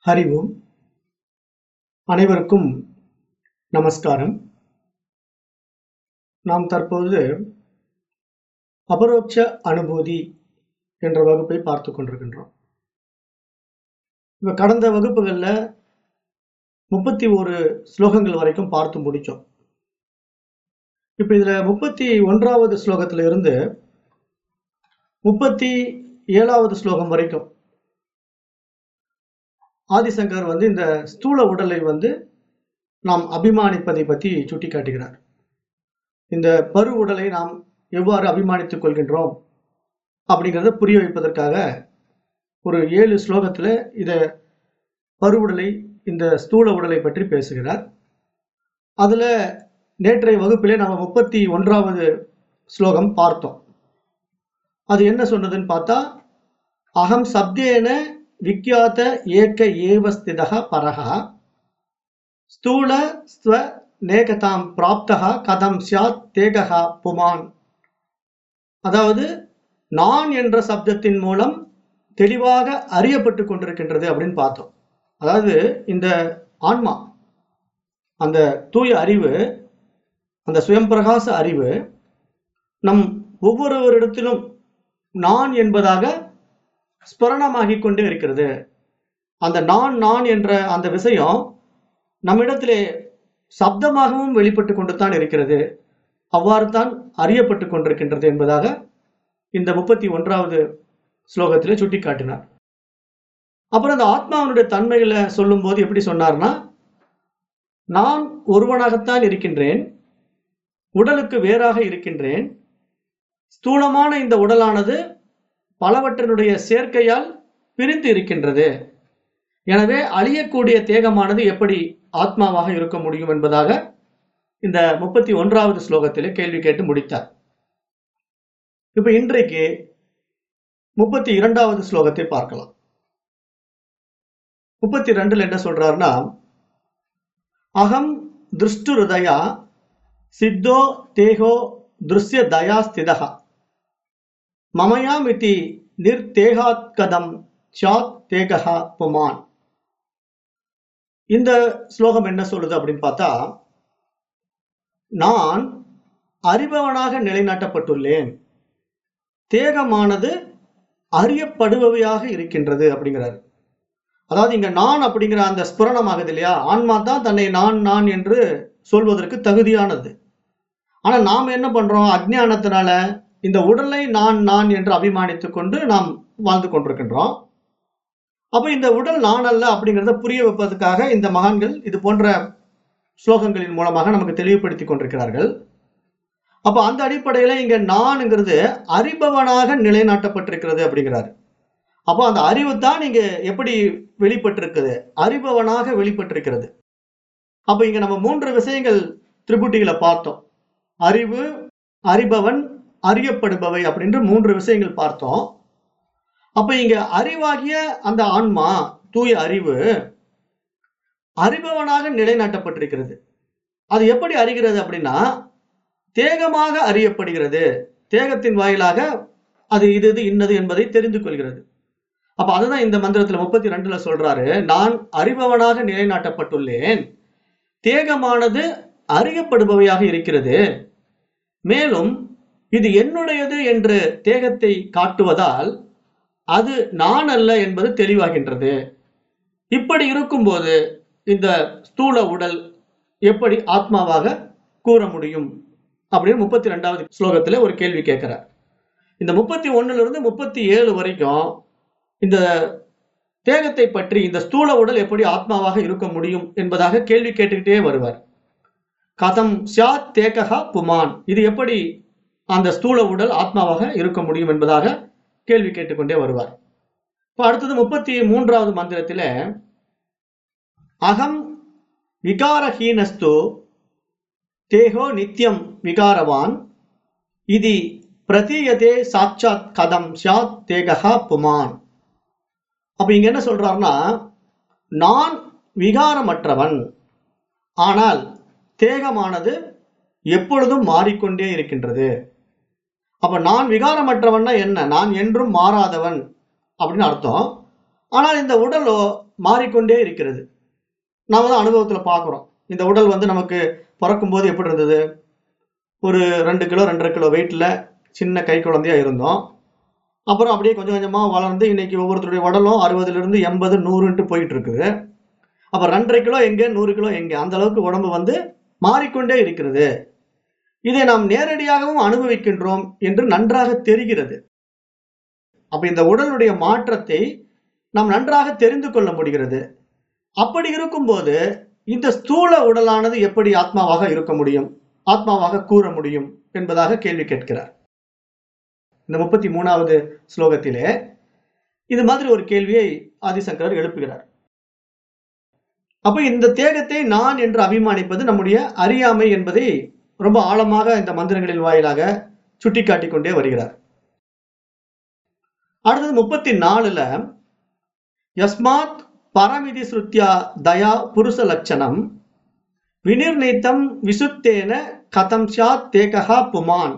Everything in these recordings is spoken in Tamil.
ஹரி ஓம் அனைவருக்கும் நமஸ்காரம் நாம் தற்போது அபரோக்ஷ அனுபூதி என்ற வகுப்பை பார்த்து கொண்டிருக்கின்றோம் இப்போ கடந்த வகுப்புகளில் முப்பத்தி ஒரு ஸ்லோகங்கள் வரைக்கும் பார்த்து முடித்தோம் இப்போ இதில் முப்பத்தி ஒன்றாவது ஸ்லோகத்தில் இருந்து முப்பத்தி ஏழாவது ஸ்லோகம் வரைக்கும் ஆதிசங்கர் வந்து இந்த ஸ்தூல உடலை வந்து நாம் அபிமானிப்பதை பற்றி சுட்டி காட்டுகிறார் இந்த பரு உடலை நாம் எவ்வாறு அபிமானித்துக் கொள்கின்றோம் அப்படிங்கிறத புரிய வைப்பதற்காக ஒரு ஏழு ஸ்லோகத்தில் இதை பருவுடலை இந்த ஸ்தூல உடலை பற்றி பேசுகிறார் அதில் நேற்றைய வகுப்பிலே நம்ம முப்பத்தி ஒன்றாவது ஸ்லோகம் பார்த்தோம் அது என்ன சொன்னதுன்னு பார்த்தா அகம் சப்தேன விக்யாத ஏக்க ஏவ ஸ்திதக பரஹா ஸ்தூல ஸ்வ நேகதாம் பிராப்தகா கதம் சியாத் தேகா புமான் அதாவது நான் என்ற சப்தத்தின் மூலம் தெளிவாக அறியப்பட்டு கொண்டிருக்கின்றது அப்படின்னு பார்த்தோம் அதாவது இந்த ஆன்மா அந்த தூய அறிவு அந்த சுயம்பிரகாச அறிவு நம் ஒவ்வொருவரிடத்திலும் நான் என்பதாக ஸ்புரணமாகிக் கொண்டே இருக்கிறது அந்த நான் நான் என்ற அந்த விஷயம் நம்மிடத்திலே சப்தமாகவும் வெளிப்பட்டு கொண்டு தான் இருக்கிறது அவ்வாறு தான் அறியப்பட்டு கொண்டிருக்கின்றது என்பதாக இந்த முப்பத்தி ஒன்றாவது ஸ்லோகத்திலே சுட்டி காட்டினார் அப்புறம் அந்த ஆத்மாவனுடைய தன்மைகளை சொல்லும்போது எப்படி சொன்னார்னா நான் ஒருவனாகத்தான் இருக்கின்றேன் உடலுக்கு வேறாக இருக்கின்றேன் ஸ்தூலமான இந்த உடலானது பலவற்றினுடைய சேர்க்கையால் பிரிந்து இருக்கின்றது எனவே அழியக்கூடிய தேகமானது எப்படி ஆத்மாவாக இருக்க முடியும் என்பதாக இந்த முப்பத்தி ஒன்றாவது ஸ்லோகத்திலே கேள்வி கேட்டு முடித்தார் இப்ப இன்றைக்கு முப்பத்தி இரண்டாவது ஸ்லோகத்தை பார்க்கலாம் முப்பத்தி ரெண்டுல என்ன சொல்றாருன்னா அகம் திருஷ்டு ஹிருதயா சித்தோ தேகோ திருஷ்ய தயா ஸ்திதா மமயாமிதி நிர்தேகாத்கதம் சாத் தேகா புமான் இந்த ஸ்லோகம் என்ன சொல்லுது அப்படின்னு பார்த்தா நான் அறிபவனாக நிலைநாட்டப்பட்டுள்ளேன் தேகமானது அறியப்படுபவையாக இருக்கின்றது அப்படிங்கிறாரு அதாவது இங்க நான் அப்படிங்கிற அந்த ஸ்புரணம் ஆகுது இல்லையா ஆன்மா தான் தன்னை நான் நான் என்று சொல்வதற்கு தகுதியானது ஆனா நாம் என்ன பண்றோம் அஜ்ஞானத்தினால இந்த உடலை நான் நான் என்று அபிமானித்துக் கொண்டு நாம் வாழ்ந்து கொண்டிருக்கின்றோம் அப்ப இந்த உடல் நான் அல்ல அப்படிங்கிறத புரிய வைப்பதற்காக இந்த மகான்கள் இது போன்ற ஸ்லோகங்களின் மூலமாக நமக்கு தெளிவுபடுத்தி கொண்டிருக்கிறார்கள் அப்ப அந்த அடிப்படையில இங்க நான்ங்கிறது அறிபவனாக நிலைநாட்டப்பட்டிருக்கிறது அப்படிங்கிறாரு அப்போ அந்த அறிவு தான் இங்க எப்படி வெளிப்பட்டிருக்குது அறிபவனாக வெளிப்பட்டிருக்கிறது அப்ப இங்க நம்ம மூன்று விஷயங்கள் திரிபுட்டிகளை பார்த்தோம் அறிவு அறிபவன் அறியப்படுபவை அப்படின்ற மூன்று விஷயங்கள் பார்த்தோம் அப்ப இங்க அறிவாகிய அந்த ஆன்மா தூய அறிவு அறிபவனாக நிலைநாட்டப்பட்டிருக்கிறது அது எப்படி அறிகிறது அப்படின்னா தேகமாக அறியப்படுகிறது தேகத்தின் வாயிலாக அது இது இது இன்னது என்பதை தெரிந்து கொள்கிறது அப்ப அதுதான் இந்த மந்திரத்துல முப்பத்தி ரெண்டுல சொல்றாரு நான் அறிபவனாக நிலைநாட்டப்பட்டுள்ளேன் தேகமானது அறியப்படுபவையாக இருக்கிறது மேலும் இது என்னுடையது என்று தேகத்தை காட்டுவதால் அது நான் அல்ல என்பது தெளிவாகின்றது இப்படி இருக்கும்போது இந்த ஸ்தூல உடல் எப்படி ஆத்மாவாக கூற முடியும் அப்படின்னு முப்பத்தி ரெண்டாவது ஸ்லோகத்துல ஒரு கேள்வி கேட்கிறார் இந்த முப்பத்தி ஒண்ணுல இருந்து முப்பத்தி ஏழு வரைக்கும் இந்த தேகத்தை பற்றி இந்த ஸ்தூல உடல் எப்படி ஆத்மாவாக இருக்க முடியும் என்பதாக கேள்வி கேட்டுக்கிட்டே வருவார் கதம் சியாத் தேகா புமான் இது எப்படி அந்த ஸ்தூல உடல் ஆத்மாவாக இருக்க முடியும் என்பதாக கேள்வி கேட்டுக்கொண்டே வருவார் இப்போ அடுத்தது முப்பத்தி மூன்றாவது மந்திரத்துல அகம் விகாரஹீனஸ்து தேகோ நித்தியம் விகாரவான் இது பிரதீயதே சாட்சாத் கதம் சியாத் தேகா புமான் அப்ப இங்க என்ன சொல்றாருன்னா நான் விகாரமற்றவன் ஆனால் தேகமானது எப்பொழுதும் மாறிக்கொண்டே இருக்கின்றது அப்ப நான் விகாரமற்றவன்னா என்ன நான் என்றும் மாறாதவன் அப்படின்னு அர்த்தம் ஆனால் இந்த உடலோ மாறிக்கொண்டே இருக்கிறது நாம தான் அனுபவத்துல பார்க்குறோம் இந்த உடல் வந்து நமக்கு பிறக்கும் போது எப்படி இருந்தது ஒரு ரெண்டு கிலோ ரெண்டரை கிலோ வெயிட்ல சின்ன கை குழந்தையா இருந்தோம் அப்புறம் அப்படியே கொஞ்சம் கொஞ்சமா வளர்ந்து இன்னைக்கு ஒவ்வொருத்தருடைய உடலும் அறுபதுல இருந்து எண்பது நூறுன்ட்டு போயிட்டு இருக்குது அப்ப ரெண்டரை கிலோ எங்க நூறு கிலோ எங்க அந்த அளவுக்கு உடம்பு வந்து மாறிக்கொண்டே இருக்கிறது இதை நாம் நேரடியாகவும் அனுபவிக்கின்றோம் என்று நன்றாக தெரிகிறது அப்ப இந்த உடலுடைய மாற்றத்தை நாம் நன்றாக தெரிந்து கொள்ள முடிகிறது அப்படி இருக்கும்போது இந்த ஸ்தூல உடலானது எப்படி ஆத்மாவாக இருக்க முடியும் ஆத்மாவாக கூற முடியும் என்பதாக கேள்வி கேட்கிறார் இந்த முப்பத்தி மூணாவது ஸ்லோகத்திலே இது மாதிரி ஒரு கேள்வியை ஆதிசங்கரர் எழுப்புகிறார் அப்ப இந்த தேகத்தை நான் என்று அபிமானிப்பது நம்முடைய அறியாமை என்பதை ரொம்ப ஆழமாக இந்த மந்திரங்களின் வாயிலாக சுட்டிக்காட்டிக் கொண்டே வருகிறார் அடுத்தது முப்பத்தி நாலுல யஸ்மாத் பரமிதி ஸ்ருத்யா தயா புருஷ லட்சணம் வினிர்ணீத்தம் விசுத்தேன கதம் சாத் தேகா புமான்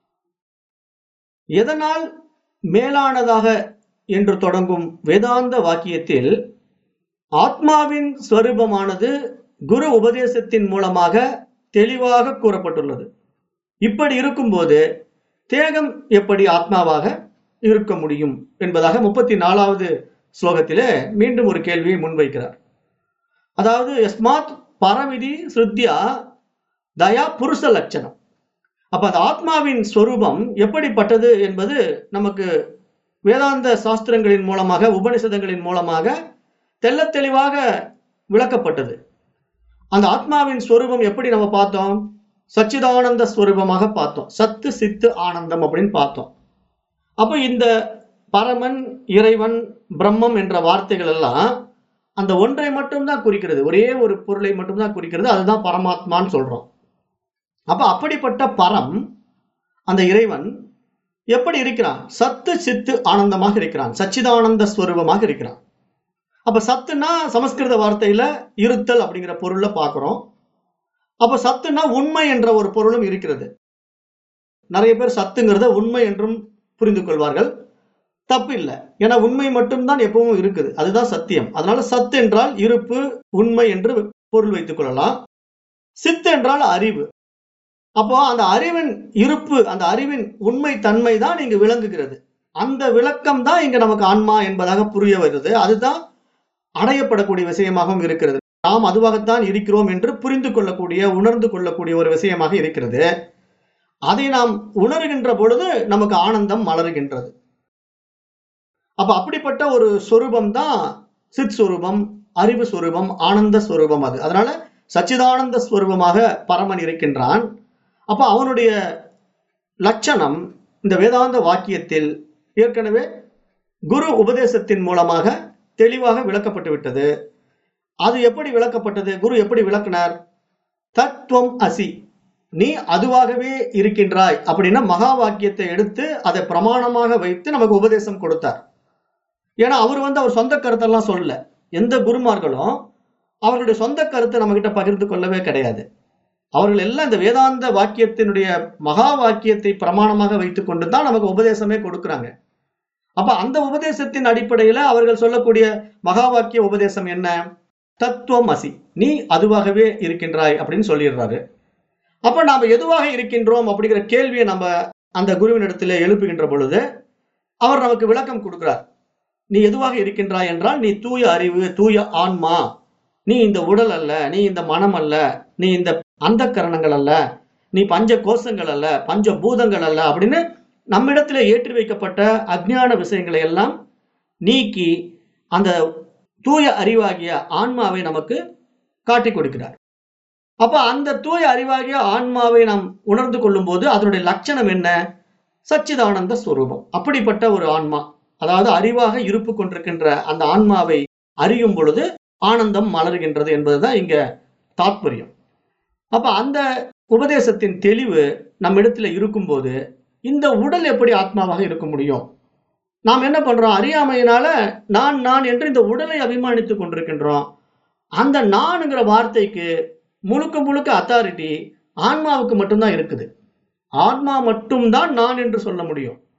எதனால் மேலானதாக என்று தொடங்கும் வேதாந்த வாக்கியத்தில் ஆத்மாவின் ஸ்வரூபமானது குரு உபதேசத்தின் மூலமாக தெளிவாக கூறப்பட்டுள்ளது இப்படி இருக்கும்போது தேகம் எப்படி ஆத்மாவாக இருக்க முடியும் என்பதாக முப்பத்தி நாலாவது ஸ்லோகத்திலே மீண்டும் ஒரு கேள்வியை முன்வைக்கிறார் அதாவது எஸ்மாத் பரவிதி ஸ்ருத்யா தயா புருஷ லட்சணம் அப்ப அந்த ஆத்மாவின் ஸ்வரூபம் எப்படிப்பட்டது என்பது நமக்கு வேதாந்த சாஸ்திரங்களின் மூலமாக உபனிஷதங்களின் மூலமாக தெள்ளத் தெளிவாக விளக்கப்பட்டது அந்த ஆத்மாவின் ஸ்வரூபம் எப்படி நம்ம பார்த்தோம் சச்சிதானந்த ஸ்வரூபமாக பார்த்தோம் சத்து சித்து ஆனந்தம் அப்படின்னு பார்த்தோம் அப்போ இந்த பரமன் இறைவன் பிரம்மம் என்ற வார்த்தைகள் எல்லாம் அந்த ஒன்றை மட்டும்தான் குறிக்கிறது ஒரே ஒரு பொருளை மட்டும்தான் குறிக்கிறது அதுதான் பரமாத்மான்னு சொல்றோம் அப்ப அப்படிப்பட்ட பரம் அந்த இறைவன் எப்படி இருக்கிறான் சத்து சித்து ஆனந்தமாக இருக்கிறான் சச்சிதானந்த ஸ்வரூபமாக இருக்கிறான் அப்ப சத்துனா சமஸ்கிருத வார்த்தையில இருத்தல் அப்படிங்கிற பொருள்ல பாக்குறோம் அப்ப சத்துனா உண்மை என்ற ஒரு பொருளும் இருக்கிறது நிறைய பேர் சத்துங்கிறத உண்மை என்றும் புரிந்து கொள்வார்கள் தப்பு இல்லை ஏன்னா உண்மை மட்டும்தான் எப்பவும் இருக்குது அதுதான் சத்தியம் அதனால சத்து என்றால் இருப்பு உண்மை என்று பொருள் வைத்துக் கொள்ளலாம் சித்து என்றால் அறிவு அப்போ அந்த அறிவின் இருப்பு அந்த அறிவின் உண்மை தன்மை தான் இங்கு விளங்குகிறது அந்த விளக்கம் தான் இங்க நமக்கு ஆன்மா என்பதாக புரிய வருது அதுதான் அடையப்படக்கூடிய விஷயமாகவும் இருக்கிறது நாம் அதுவாகத்தான் இருக்கிறோம் என்று புரிந்து கொள்ளக்கூடிய உணர்ந்து கொள்ளக்கூடிய ஒரு விஷயமாக இருக்கிறது அதை நாம் உணர்கின்ற பொழுது நமக்கு ஆனந்தம் மலருகின்றது அப்ப அப்படிப்பட்ட ஒரு சொரூபம் தான் சித் சொரூபம் அறிவு சொரூபம் ஆனந்த ஸ்வரூபம் அது அதனால சச்சிதானந்த ஸ்வரூபமாக பரமன் இருக்கின்றான் அப்ப அவனுடைய லட்சணம் இந்த வேதாந்த வாக்கியத்தில் ஏற்கனவே குரு உபதேசத்தின் மூலமாக தெளிவாக விளக்கப்பட்டு விட்டது அது எப்படி விளக்கப்பட்டது குரு எப்படி விளக்கினார் தத்துவம் அசி நீ அதுவாகவே இருக்கின்றாய் அப்படின்னா மகா வாக்கியத்தை எடுத்து அதை பிரமாணமாக வைத்து நமக்கு உபதேசம் கொடுத்தார் ஏன்னா அவர் வந்து அவர் சொந்த கருத்தெல்லாம் சொல்லல எந்த குருமார்களும் அவர்களுடைய சொந்த கருத்தை நம்ம கிட்ட பகிர்ந்து கொள்ளவே கிடையாது அவர்கள் எல்லாம் இந்த வேதாந்த வாக்கியத்தினுடைய மகா வாக்கியத்தை பிரமாணமாக வைத்துக் கொண்டு தான் நமக்கு உபதேசமே கொடுக்குறாங்க அப்ப அந்த உபதேசத்தின் அடிப்படையில அவர்கள் சொல்லக்கூடிய மகா வாக்கிய உபதேசம் என்ன தத்துவம் அசி நீ அதுவாகவே இருக்கின்றாய் அப்படின்னு சொல்லிடுறாரு அப்ப நாம எதுவாக இருக்கின்றோம் அப்படிங்கிற கேள்வியை நம்ம அந்த குருவினிடத்துல எழுப்புகின்ற பொழுது அவர் நமக்கு விளக்கம் கொடுக்கிறார் நீ எதுவாக இருக்கின்றாய் என்றால் நீ தூய அறிவு தூய ஆன்மா நீ இந்த உடல் அல்ல நீ இந்த மனம் அல்ல நீ இந்த அந்த கரணங்கள் அல்ல நீ பஞ்ச கோஷங்கள் அல்ல பஞ்ச பூதங்கள் அல்ல அப்படின்னு நம்மிடத்துல ஏற்றி வைக்கப்பட்ட அஜ்ஞான விஷயங்களை எல்லாம் நீக்கி அந்த தூய அறிவாகிய ஆன்மாவை நமக்கு காட்டி கொடுக்கிறார் அப்ப அந்த தூய அறிவாகிய ஆன்மாவை நாம் உணர்ந்து கொள்ளும் போது அதனுடைய லட்சணம் என்ன சச்சிதானந்த ஸ்வரூபம் அப்படிப்பட்ட ஒரு ஆன்மா அதாவது அறிவாக இருப்பு கொண்டிருக்கின்ற அந்த ஆன்மாவை அறியும் பொழுது ஆனந்தம் மலர்கின்றது என்பதுதான் இங்க தாத்பரியம் அப்ப அந்த உபதேசத்தின் தெளிவு நம்மிடத்துல இருக்கும்போது இந்த உடல் எப்படி ஆத்மாவாக இருக்க முடியும் நாம் என்ன பண்றோம் அறியாமையினால நான் நான் என்று இந்த உடலை அபிமானித்துக் கொண்டிருக்கின்றோம் அந்த நான்ங்கிற வார்த்தைக்கு முழுக்க முழுக்க அத்தாரிட்டி ஆன்மாவுக்கு மட்டும்தான் இருக்குது ஆன்மா மட்டும்தான் நான் என்று சொல்ல முடியும்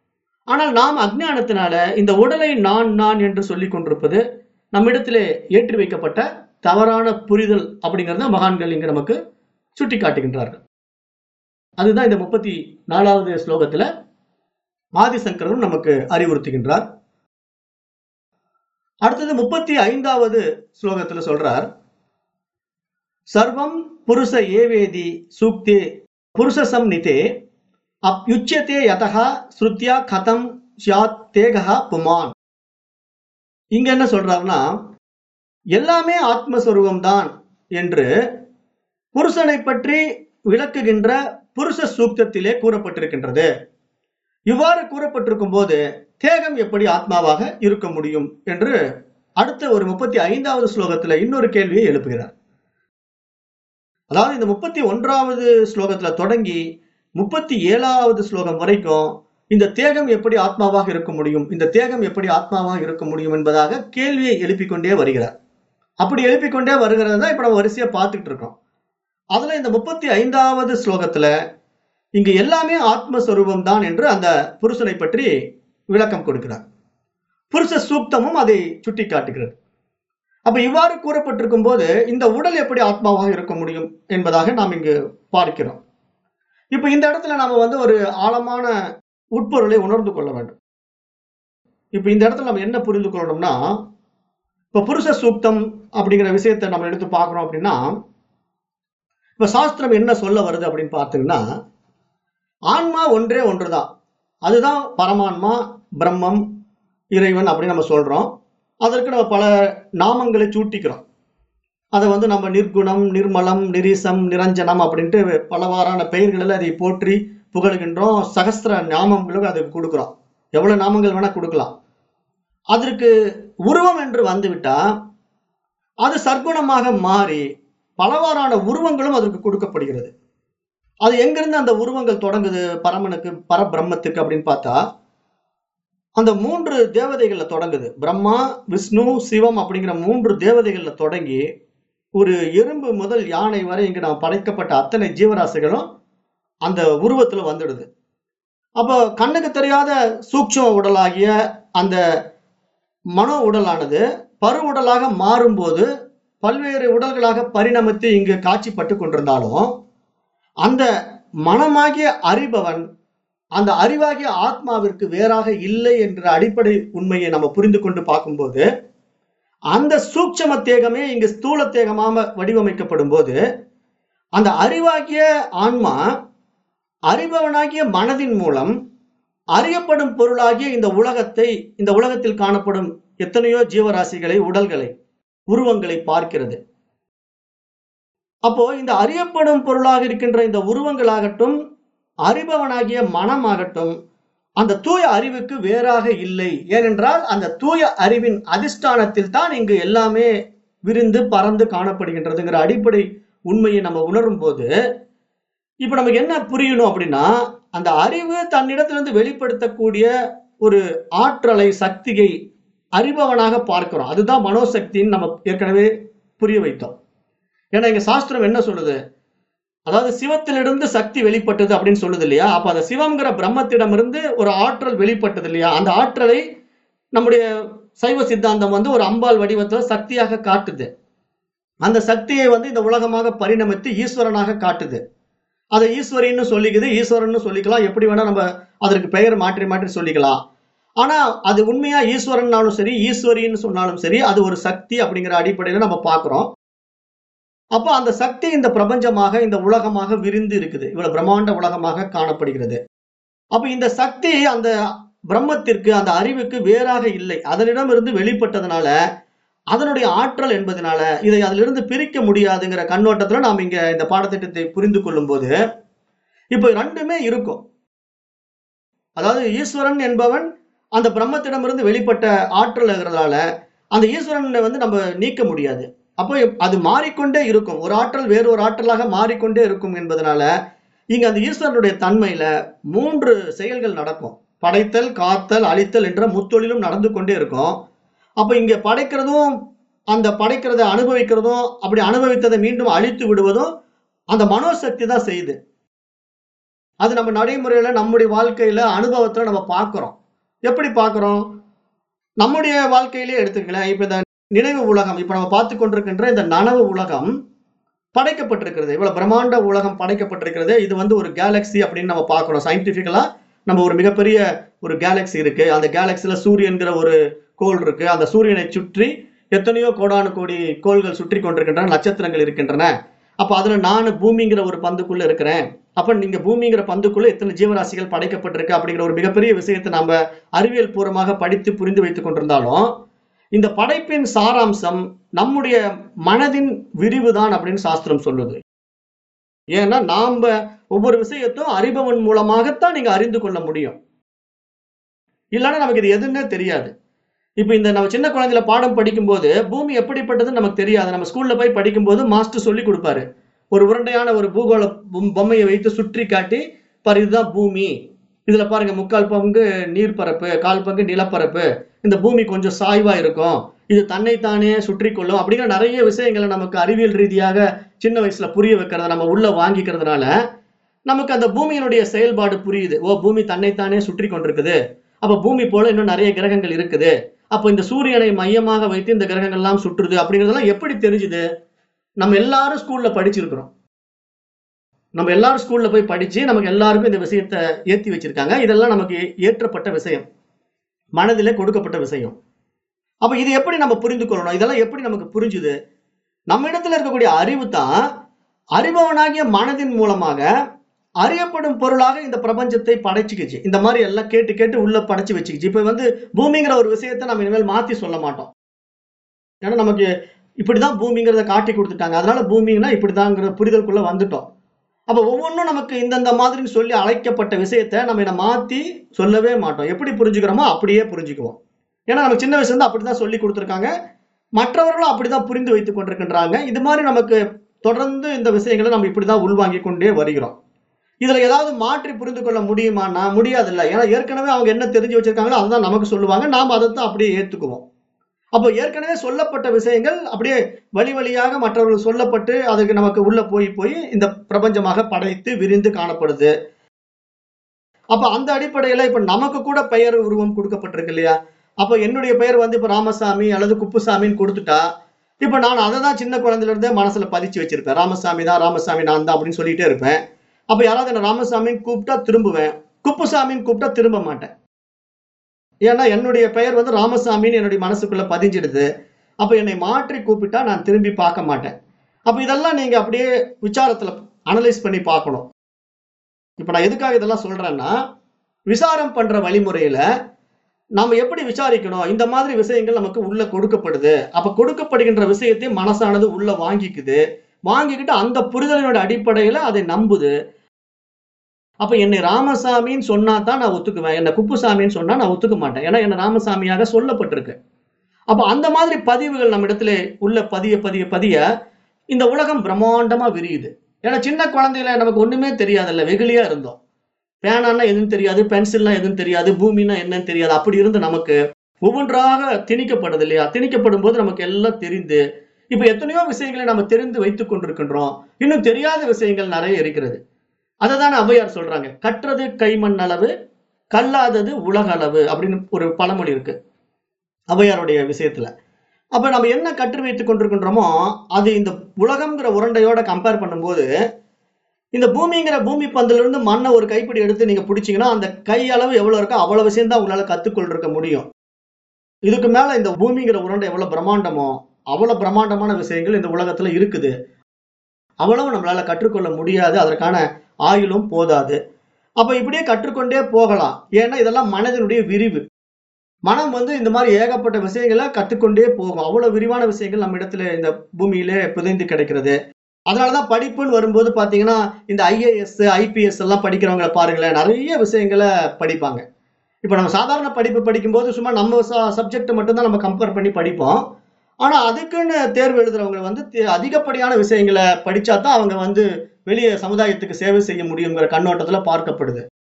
ஆனால் நாம் அஜ்ஞானத்தினால இந்த உடலை நான் நான் என்று சொல்லிக் கொண்டிருப்பது நம்மிடத்திலே ஏற்றி வைக்கப்பட்ட தவறான புரிதல் அப்படிங்கிறத மகான்கள் இங்க நமக்கு சுட்டி காட்டுகின்றார்கள் அதுதான் இந்த முப்பத்தி நாலாவது ஸ்லோகத்துல ஆதிசங்கரரும் நமக்கு அறிவுறுத்துகின்றார் அடுத்தது முப்பத்தி ஐந்தாவது ஸ்லோகத்துல சொல்றார் சர்வம் புருஷ ஏவேதி சூக்தே புருஷசம் நிதே அப்யுச்சியதே யதகா ஸ்ருத்யா கதம் சியாத் தேகா புமான் இங்க என்ன சொல்றாருன்னா எல்லாமே ஆத்மஸ்வரூபம் தான் என்று புருஷனை பற்றி விளக்குகின்ற புருஷ சூக்தத்திலே கூறப்பட்டிருக்கின்றது இவ்வாறு கூறப்பட்டிருக்கும் போது தேகம் எப்படி ஆத்மாவாக இருக்க முடியும் என்று அடுத்த ஒரு முப்பத்தி ஐந்தாவது ஸ்லோகத்துல இன்னொரு கேள்வியை எழுப்புகிறார் அதாவது இந்த முப்பத்தி ஒன்றாவது ஸ்லோகத்துல தொடங்கி முப்பத்தி ஏழாவது ஸ்லோகம் வரைக்கும் இந்த தேகம் எப்படி ஆத்மாவாக இருக்க முடியும் இந்த தேகம் எப்படி ஆத்மாவாக இருக்க முடியும் என்பதாக கேள்வியை எழுப்பிக் கொண்டே வருகிறார் அப்படி எழுப்பிக் கொண்டே வருகிறது தான் இப்ப நம்ம வரிசையா பார்த்துட்டு இருக்கோம் அதுல இந்த முப்பத்தி ஐந்தாவது ஸ்லோகத்துல இங்கு எல்லாமே ஆத்மஸ்வரூபம் தான் என்று அந்த புருஷனை பற்றி விளக்கம் கொடுக்கிறார் புருஷ சூக்தமும் அதை சுட்டி காட்டுகிறது அப்ப இவ்வாறு கூறப்பட்டிருக்கும் போது இந்த உடல் எப்படி ஆத்மாவாக இருக்க முடியும் என்பதாக நாம் இங்கு பார்க்கிறோம் இப்ப இந்த இடத்துல நாம வந்து ஒரு ஆழமான உட்பொருளை உணர்ந்து கொள்ள வேண்டும் இப்ப இந்த இடத்துல நம்ம என்ன புரிந்து கொள்ளணும்னா இப்ப புருஷ சூக்தம் அப்படிங்கிற விஷயத்தை நம்ம எடுத்து பார்க்கிறோம் அப்படின்னா இப்ப சாஸ்திரம் என்ன சொல்ல வருது அப்படின்னு பார்த்தீங்கன்னா ஆன்மா ஒன்றே ஒன்றுதான் அதுதான் பரமான்மா பிரம்மம் இறைவன் அப்படின்னு நம்ம சொல்றோம் அதற்கு நம்ம பல நாமங்களை சூட்டிக்கிறோம் அதை வந்து நம்ம நிர்குணம் நிர்மலம் நிரீசம் நிரஞ்சனம் அப்படின்ட்டு பலவாறான பெயர்களில் அதை போற்றி புகழ்கின்றோம் சகஸ்திர நாமங்களும் அதுக்கு கொடுக்குறோம் எவ்வளவு நாமங்கள் வேணா கொடுக்கலாம் அதற்கு உருவம் என்று வந்துவிட்டா அது சர்க்குணமாக மாறி பலவாறான உருவங்களும் அதற்கு கொடுக்கப்படுகிறது அது எங்கிருந்து அந்த உருவங்கள் தொடங்குது பரமனுக்கு பரபிரம்மத்துக்கு அப்படின்னு பார்த்தா அந்த மூன்று தேவதைகள்ல தொடங்குது பிரம்மா விஷ்ணு சிவம் அப்படிங்கிற மூன்று தேவதைகள்ல தொடங்கி ஒரு எறும்பு முதல் யானை வரை இங்கு நாம் படைக்கப்பட்ட அத்தனை ஜீவராசிகளும் அந்த உருவத்துல வந்துடுது அப்போ கண்ணுக்கு தெரியாத சூக்ஷ்ம உடலாகிய அந்த மனோ உடலானது பரு உடலாக மாறும்போது பல்வேறு உடல்களாக பரிணமித்து இங்கு காட்சிப்பட்டு கொண்டிருந்தாலும் அந்த மனமாகிய அறிபவன் அந்த அறிவாகிய ஆத்மாவிற்கு வேறாக இல்லை என்ற அடிப்படை உண்மையை நம்ம புரிந்து கொண்டு பார்க்கும்போது அந்த சூட்சம தேகமே இங்கு ஸ்தூல தேகமாக வடிவமைக்கப்படும் போது அந்த அறிவாகிய ஆன்மா அறிபவனாகிய மனதின் மூலம் அறியப்படும் பொருளாகிய இந்த உலகத்தை இந்த உலகத்தில் காணப்படும் எத்தனையோ ஜீவராசிகளை உடல்களை உருவங்களை பார்க்கிறது அப்போ இந்த அறியப்படும் பொருளாக இருக்கின்ற இந்த உருவங்களாகட்டும் அறிபவனாகிய மனமாகட்டும் அந்த தூய அறிவுக்கு வேறாக இல்லை ஏனென்றால் அந்த தூய அறிவின் அதிஷ்டானத்தில் தான் இங்கு எல்லாமே விரிந்து பறந்து காணப்படுகின்றதுங்கிற அடிப்படை உண்மையை நம்ம உணரும் போது இப்ப நமக்கு என்ன புரியணும் அப்படின்னா அந்த அறிவு தன்னிடத்திலிருந்து வெளிப்படுத்தக்கூடிய ஒரு ஆற்றலை சக்தியை அறிபவனாக பார்க்கிறோம் அதுதான் மனோசக்தின்னு நம்ம ஏற்கனவே புரிய வைத்தோம் ஏன்னா இங்க சாஸ்திரம் என்ன சொல்லுது அதாவது சிவத்திலிருந்து சக்தி வெளிப்பட்டது அப்படின்னு சொல்லுது இல்லையா அப்ப அந்த சிவம்ங்கிற பிரம்மத்திடமிருந்து ஒரு ஆற்றல் வெளிப்பட்டது இல்லையா அந்த ஆற்றலை நம்முடைய சைவ சித்தாந்தம் வந்து ஒரு அம்பாள் வடிவத்துல சக்தியாக காட்டுது அந்த சக்தியை வந்து இந்த உலகமாக பரிணமித்து ஈஸ்வரனாக காட்டுது அதை ஈஸ்வரின்னு சொல்லிக்குது ஈஸ்வரன் சொல்லிக்கலாம் எப்படி வேணா நம்ம அதற்கு பெயர் மாற்றி மாற்றி சொல்லிக்கலாம் ஆனா அது உண்மையா ஈஸ்வரன்னாலும் சரி ஈஸ்வரின்னு சொன்னாலும் சரி அது ஒரு சக்தி அப்படிங்கிற அடிப்படையில நம்ம பார்க்கிறோம் அப்போ அந்த சக்தி இந்த பிரபஞ்சமாக இந்த உலகமாக விரிந்து இருக்குது இவ்வளவு பிரம்மாண்ட உலகமாக காணப்படுகிறது அப்ப இந்த சக்தி அந்த பிரம்மத்திற்கு அந்த அறிவுக்கு வேறாக இல்லை அதனிடம் இருந்து வெளிப்பட்டதுனால அதனுடைய ஆற்றல் என்பதனால இதை அதிலிருந்து பிரிக்க முடியாதுங்கிற கண்ணோட்டத்துல நாம் இங்க இந்த பாடத்திட்டத்தை புரிந்து கொள்ளும் போது இப்போ ரெண்டுமே இருக்கும் அதாவது ஈஸ்வரன் என்பவன் அந்த பிரம்மத்திடமிருந்து வெளிப்பட்ட ஆற்றல் இருக்கிறதால அந்த ஈஸ்வரனை வந்து நம்ம நீக்க முடியாது அப்போ அது மாறிக்கொண்டே இருக்கும் ஒரு ஆற்றல் வேறு ஒரு ஆற்றலாக மாறிக்கொண்டே இருக்கும் என்பதனால இங்க அந்த ஈஸ்வரனுடைய தன்மையில மூன்று செயல்கள் நடக்கும் படைத்தல் காத்தல் அழித்தல் என்ற முத்தொழிலும் நடந்து கொண்டே இருக்கும் அப்ப இங்க படைக்கிறதும் அந்த படைக்கிறத அனுபவிக்கிறதும் அப்படி அனுபவித்ததை மீண்டும் அழித்து விடுவதும் அந்த மனோசக்தி தான் செய்யுது அது நம்ம நடைமுறையில நம்முடைய வாழ்க்கையில அனுபவத்துல நம்ம பார்க்கிறோம் எப்படி பார்க்கிறோம் நம்முடைய வாழ்க்கையிலே எடுத்துக்கலாம் இப்ப இந்த நினைவு உலகம் இப்ப நம்ம பார்த்து கொண்டிருக்கின்ற இந்த நனவு உலகம் படைக்கப்பட்டிருக்கிறது இவ்வளவு பிரம்மாண்ட உலகம் படைக்கப்பட்டிருக்கிறது இது வந்து ஒரு கேலக்ஸி அப்படின்னு நம்ம பார்க்கிறோம் சயின்டிபிக்கலா நம்ம ஒரு மிகப்பெரிய ஒரு கேலக்ஸி இருக்கு அந்த கேலக்சில சூரியன்கிற ஒரு கோள் இருக்கு அந்த சூரியனை சுற்றி எத்தனையோ கோடானு கோடி கோள்கள் சுற்றி கொண்டிருக்கின்றன நட்சத்திரங்கள் இருக்கின்றன அப்ப அதுல நான் பூமிங்கிற ஒரு பந்துக்குள்ள இருக்கிறேன் அப்ப நீங்க பூமிங்கிற பந்துக்குள்ள எத்தனை ஜீவராசிகள் படைக்கப்பட்டிருக்கு அப்படிங்கிற ஒரு மிகப்பெரிய விஷயத்தை நம்ம அறிவியல் பூர்வமாக படித்து புரிந்து வைத்துக் கொண்டிருந்தாலும் இந்த படைப்பின் சாராம்சம் நம்முடைய மனதின் விரிவுதான் அப்படின்னு சாஸ்திரம் சொல்லுது ஏன்னா நாம ஒவ்வொரு விஷயத்தும் அறிபவன் மூலமாகத்தான் நீங்க அறிந்து கொள்ள முடியும் இல்லைன்னா நமக்கு இது எதுன்னே தெரியாது இப்ப இந்த நம்ம சின்ன குழந்தையில பாடம் படிக்கும்போது பூமி எப்படிப்பட்டதுன்னு நமக்கு தெரியாது நம்ம ஸ்கூல்ல போய் படிக்கும்போது மாஸ்டர் சொல்லி கொடுப்பாரு ஒரு உருண்டையான ஒரு பூகோள பொம்- பொம்மையை வைத்து சுற்றி காட்டி பாரு இதுதான் பூமி இதுல பாருங்க முக்கால் பங்கு நீர்ப்பரப்பு கால் பங்கு நிலப்பரப்பு இந்த பூமி கொஞ்சம் சாய்வா இருக்கும் இது தன்னைத்தானே சுற்றி கொள்ளும் அப்படிங்கிற நிறைய விஷயங்களை நமக்கு அறிவியல் ரீதியாக சின்ன வயசுல புரிய வைக்கிறத நம்ம உள்ள வாங்கிக்கிறதுனால நமக்கு அந்த பூமியினுடைய செயல்பாடு புரியுது ஓ பூமி தன்னைத்தானே சுற்றி கொண்டிருக்குது அப்ப பூமி போல இன்னும் நிறைய கிரகங்கள் இருக்குது அப்போ இந்த சூரியனை மையமாக வைத்து இந்த கிரகங்கள் எல்லாம் சுற்றுது அப்படிங்கிறதெல்லாம் எப்படி தெரிஞ்சுது நம்ம எல்லாரும் ஸ்கூல்ல படிச்சிருக்கிறோம் நம்ம எல்லாரும் ஸ்கூல்ல போய் படிச்சு நமக்கு எல்லாருக்கும் இந்த விஷயத்தை ஏத்தி வச்சிருக்காங்க இதெல்லாம் நமக்கு ஏற்றப்பட்ட விஷயம் மனதிலே கொடுக்கப்பட்ட விஷயம் அப்ப இது எப்படி நம்ம புரிந்து கொள்ளணும் இதெல்லாம் எப்படி நமக்கு புரிஞ்சுது நம்ம இடத்துல இருக்கக்கூடிய அறிவு தான் அறிபவனாகிய மனதின் மூலமாக அறியப்படும் பொருளாக இந்த பிரபஞ்சத்தை படைச்சுக்கிச்சு இந்த மாதிரி எல்லாம் கேட்டு கேட்டு உள்ள படைச்சு வச்சுக்கிச்சு இப்ப வந்து பூமிங்கிற ஒரு விஷயத்தை நம்ம இனிமேல் மாத்தி சொல்ல மாட்டோம் ஏன்னா நமக்கு இப்படிதான் பூமிங்கிறத காட்டி கொடுத்துட்டாங்க அதனால பூமிங்கன்னா இப்படிதாங்கிற புரிதலுக்குள்ள வந்துட்டோம் அப்ப ஒவ்வொன்றும் நமக்கு இந்தந்த மாதிரின்னு சொல்லி அழைக்கப்பட்ட விஷயத்தை நம்ம இதை மாத்தி சொல்லவே மாட்டோம் எப்படி புரிஞ்சுக்கிறோமோ அப்படியே புரிஞ்சுக்குவோம் ஏன்னா நம்ம சின்ன வயசுல இருந்து அப்படிதான் சொல்லி கொடுத்துருக்காங்க மற்றவர்களும் அப்படிதான் புரிந்து வைத்துக் கொண்டிருக்கின்றாங்க இது மாதிரி நமக்கு தொடர்ந்து இந்த விஷயங்களை நம்ம இப்படிதான் உள்வாங்கி கொண்டே வருகிறோம் இதுல ஏதாவது மாற்றி புரிந்து கொள்ள முடியுமானா முடியாது இல்ல ஏன்னா ஏற்கனவே அவங்க என்ன தெரிஞ்சு வச்சிருக்காங்களோ அதுதான் நமக்கு சொல்லுவாங்க நாம அதை தான் அப்படியே ஏத்துக்குவோம் அப்போ ஏற்கனவே சொல்லப்பட்ட விஷயங்கள் அப்படியே வழி வழியாக மற்றவர்கள் சொல்லப்பட்டு அதுக்கு நமக்கு உள்ள போய் போய் இந்த பிரபஞ்சமாக படைத்து விரிந்து காணப்படுது அப்ப அந்த அடிப்படையில இப்ப நமக்கு கூட பெயர் உருவம் கொடுக்கப்பட்டிருக்கு இல்லையா அப்ப என்னுடைய பெயர் வந்து இப்ப ராமசாமி அல்லது குப்புசாமின்னு கொடுத்துட்டா இப்ப நான் அதை தான் சின்ன குழந்தையில இருந்தே மனசுல பதிச்சு வச்சிருப்பேன் ராமசாமி தான் ராமசாமி நான் தான் அப்படின்னு சொல்லிட்டே இருப்பேன் அப்ப யாராவது என்ன ராமசாமின்னு கூப்பிட்டா திரும்புவேன் குப்புசாமின்னு கூப்பிட்டா திரும்ப மாட்டேன் ஏன்னா என்னுடைய பெயர் வந்து ராமசாமின்னு என்னுடைய மனசுக்குள்ள பதிஞ்சிடுது அப்ப என்னை மாற்றி கூப்பிட்டா நான் திரும்பி பார்க்க மாட்டேன் அப்ப இதெல்லாம் நீங்க அப்படியே விசாரத்துல அனலைஸ் பண்ணி பார்க்கணும் இப்ப நான் எதுக்காக இதெல்லாம் சொல்றேன்னா விசாரம் பண்ற வழிமுறையில நாம எப்படி விசாரிக்கணும் இந்த மாதிரி விஷயங்கள் நமக்கு உள்ள கொடுக்கப்படுது அப்ப கொடுக்கப்படுகின்ற விஷயத்தை மனசானது உள்ள வாங்கிக்குது வாங்கிக்கிட்டு அந்த புரிதலினோட அடிப்படையில அதை நம்புது அப்ப என்னை ராமசாமின்னு சொன்னா தான் நான் ஒத்துக்குவேன் என்ன குப்புசாமின்னு சொன்னா நான் ஒத்துக்க மாட்டேன் ஏன்னா என்ன ராமசாமியாக சொல்லப்பட்டிருக்கு அப்ப அந்த மாதிரி பதிவுகள் நம்ம இடத்துல உள்ள பதிய பதிய பதிய இந்த உலகம் பிரம்மாண்டமா விரியுது ஏன்னா சின்ன குழந்தையில நமக்கு ஒண்ணுமே தெரியாதுல்ல வெகுளியா இருந்தோம் பேனான்னா எதுவும் தெரியாது பென்சில்னா எதுவும் தெரியாது பூமின்னா என்னன்னு தெரியாது அப்படி இருந்து நமக்கு ஒவ்வொன்றாக திணிக்கப்படுது இல்லையா திணிக்கப்படும் போது நமக்கு எல்லாம் தெரிந்து இப்ப எத்தனையோ விஷயங்களை நம்ம தெரிந்து வைத்துக் கொண்டிருக்கின்றோம் இன்னும் தெரியாத விஷயங்கள் நிறைய இருக்கிறது அதை தானே ஔவையார் சொல்றாங்க கற்றது கைமண் அளவு கல்லாதது உலக அளவு அப்படின்னு ஒரு பழமொழி இருக்கு ஔவையாருடைய விஷயத்துல அப்ப நம்ம என்ன கற்று வைத்துக் கொண்டிருக்கின்றோமோ அது இந்த உலகம்ங்கிற உருண்டையோட கம்பேர் பண்ணும்போது இந்த பூமிங்கிற பூமி பந்துல இருந்து மண்ணை ஒரு கைப்பிடி எடுத்து நீங்க பிடிச்சீங்கன்னா அந்த கை அளவு எவ்வளவு இருக்கோ அவ்வளவு விஷயம் தான் உங்களால கத்துக்கொண்டிருக்க முடியும் இதுக்கு மேல இந்த பூமிங்கிற உருண்டை எவ்வளவு பிரம்மாண்டமோ அவ்வளவு பிரம்மாண்டமான விஷயங்கள் இந்த உலகத்துல இருக்குது அவ்வளவு நம்மளால கற்றுக்கொள்ள முடியாது அதற்கான ஆயுளும் போதாது அப்ப இப்படியே கற்றுக்கொண்டே போகலாம் ஏன்னா இதெல்லாம் மனதினுடைய விரிவு மனம் வந்து இந்த மாதிரி ஏகப்பட்ட விஷயங்களை கற்றுக்கொண்டே போகும் அவ்வளவு விரிவான விஷயங்கள் நம்ம இடத்துல இந்த பூமியிலே புதைந்து கிடைக்கிறது அதனாலதான் படிப்புன்னு வரும்போது பாத்தீங்கன்னா இந்த ஐஏஎஸ் ஐபிஎஸ் எல்லாம் படிக்கிறவங்கள பாருங்களேன் நிறைய விஷயங்களை படிப்பாங்க இப்ப நம்ம சாதாரண படிப்பு படிக்கும்போது சும்மா நம்ம சப்ஜெக்ட் மட்டும்தான் நம்ம கம்பேர் பண்ணி படிப்போம் ஆனா அதுக்குன்னு தேர்வு எழுதுறவங்க வந்து தே- அதிகப்படியான விஷயங்களை படிச்சா தான் அவங்க வந்து வெளியே சமுதாயத்துக்கு சேவை செய்ய முடியுங்கிற கண்ணோட்டத்துல பார்க்கப்படுது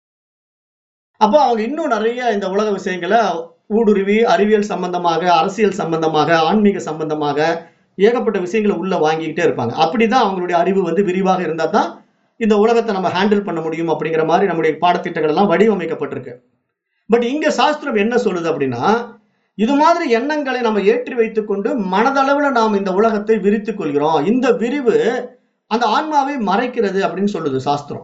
அப்போ அவங்க இன்னும் நிறைய இந்த உலக விஷயங்களை ஊடுருவி அறிவியல் சம்பந்தமாக அரசியல் சம்பந்தமாக ஆன்மீக சம்பந்தமாக ஏகப்பட்ட விஷயங்களை உள்ள வாங்கிக்கிட்டே இருப்பாங்க அப்படிதான் அவங்களுடைய அறிவு வந்து விரிவாக இருந்தா தான் இந்த உலகத்தை நம்ம ஹேண்டில் பண்ண முடியும் அப்படிங்கிற மாதிரி நம்முடைய பாடத்திட்டங்கள் எல்லாம் வடிவமைக்கப்பட்டிருக்கு பட் இங்க சாஸ்திரம் என்ன சொல்லுது அப்படின்னா இது மாதிரி எண்ணங்களை நம்ம ஏற்றி வைத்துக்கொண்டு மனதளவுல நாம் இந்த உலகத்தை விரித்துக் கொள்கிறோம் இந்த விரிவு அந்த ஆன்மாவை மறைக்கிறது அப்படின்னு சொல்லுது சாஸ்திரம்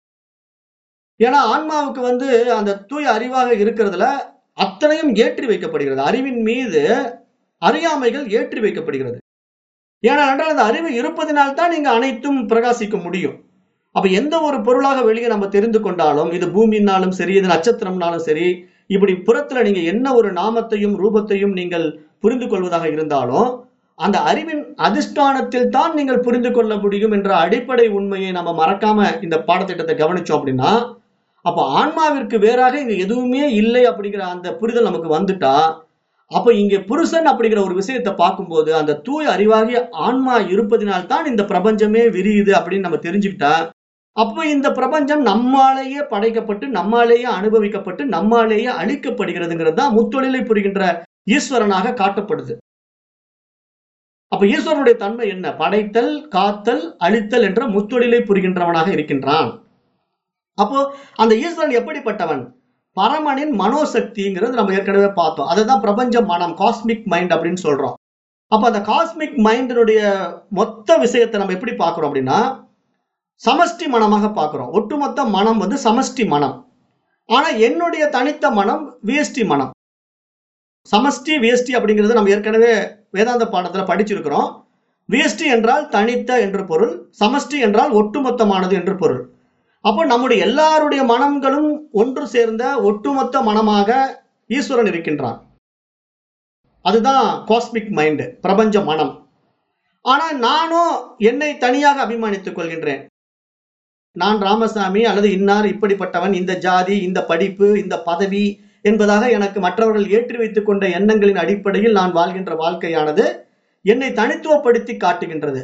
ஏன்னா ஆன்மாவுக்கு வந்து அந்த தூய அறிவாக இருக்கிறதுல அத்தனையும் ஏற்றி வைக்கப்படுகிறது அறிவின் மீது அறியாமைகள் ஏற்றி வைக்கப்படுகிறது ஏனென்றால் அந்த அறிவு இருப்பதினால் தான் நீங்க அனைத்தும் பிரகாசிக்க முடியும் அப்ப எந்த ஒரு பொருளாக வெளியே நம்ம தெரிந்து கொண்டாலும் இது பூமினாலும் சரி இது நட்சத்திரம்னாலும் சரி இப்படி புறத்துல நீங்க என்ன ஒரு நாமத்தையும் ரூபத்தையும் நீங்கள் புரிந்து கொள்வதாக இருந்தாலும் அந்த அறிவின் அதிஷ்டானத்தில் தான் நீங்கள் புரிந்து கொள்ள முடியும் என்ற அடிப்படை உண்மையை நம்ம மறக்காம இந்த பாடத்திட்டத்தை கவனிச்சோம் அப்படின்னா அப்ப ஆன்மாவிற்கு வேறாக இங்க எதுவுமே இல்லை அப்படிங்கிற அந்த புரிதல் நமக்கு வந்துட்டா அப்ப இங்க புருஷன் அப்படிங்கிற ஒரு விஷயத்தை பார்க்கும்போது அந்த தூய அறிவாகிய ஆன்மா இருப்பதினால் தான் இந்த பிரபஞ்சமே விரியுது அப்படின்னு நம்ம தெரிஞ்சுக்கிட்டா அப்போ இந்த பிரபஞ்சம் நம்மாலேயே படைக்கப்பட்டு நம்மாலேயே அனுபவிக்கப்பட்டு நம்மாலேயே அழிக்கப்படுகிறதுங்கிறது தான் முத்தொழிலை புரிகின்ற ஈஸ்வரனாக காட்டப்படுது அப்ப ஈஸ்வரனுடைய தன்மை என்ன படைத்தல் காத்தல் அழித்தல் என்ற முத்தொழிலை புரிகின்றவனாக இருக்கின்றான் அப்போ அந்த ஈஸ்வரன் எப்படிப்பட்டவன் பரமனின் மனோசக்திங்கிறது நம்ம ஏற்கனவே பார்த்தோம் அதுதான் பிரபஞ்ச மனம் காஸ்மிக் மைண்ட் அப்படின்னு சொல்றோம் அப்ப அந்த காஸ்மிக் மைண்டினுடைய மொத்த விஷயத்தை நம்ம எப்படி பார்க்கிறோம் அப்படின்னா சமஷ்டி மனமாக பார்க்கிறோம் ஒட்டுமொத்த மனம் வந்து சமஷ்டி மனம் ஆனா என்னுடைய தனித்த மனம் விஎஸ்டி மனம் சமஷ்டி விஎஸ்டி அப்படிங்கிறது நம்ம ஏற்கனவே வேதாந்த பாடத்துல படிச்சிருக்கிறோம் விஎஸ்டி என்றால் தனித்த என்று பொருள் சமஷ்டி என்றால் ஒட்டுமொத்தமானது என்று பொருள் அப்போ நம்முடைய எல்லாருடைய மனங்களும் ஒன்று சேர்ந்த ஒட்டுமொத்த மனமாக ஈஸ்வரன் இருக்கின்றான் அதுதான் காஸ்மிக் மைண்ட் பிரபஞ்ச மனம் ஆனா நானும் என்னை தனியாக அபிமானித்துக் கொள்கின்றேன் நான் ராமசாமி அல்லது இன்னார் இப்படிப்பட்டவன் இந்த ஜாதி இந்த படிப்பு இந்த பதவி என்பதாக எனக்கு மற்றவர்கள் ஏற்றி வைத்துக் கொண்ட எண்ணங்களின் அடிப்படையில் நான் வாழ்கின்ற வாழ்க்கையானது என்னை தனித்துவப்படுத்தி காட்டுகின்றது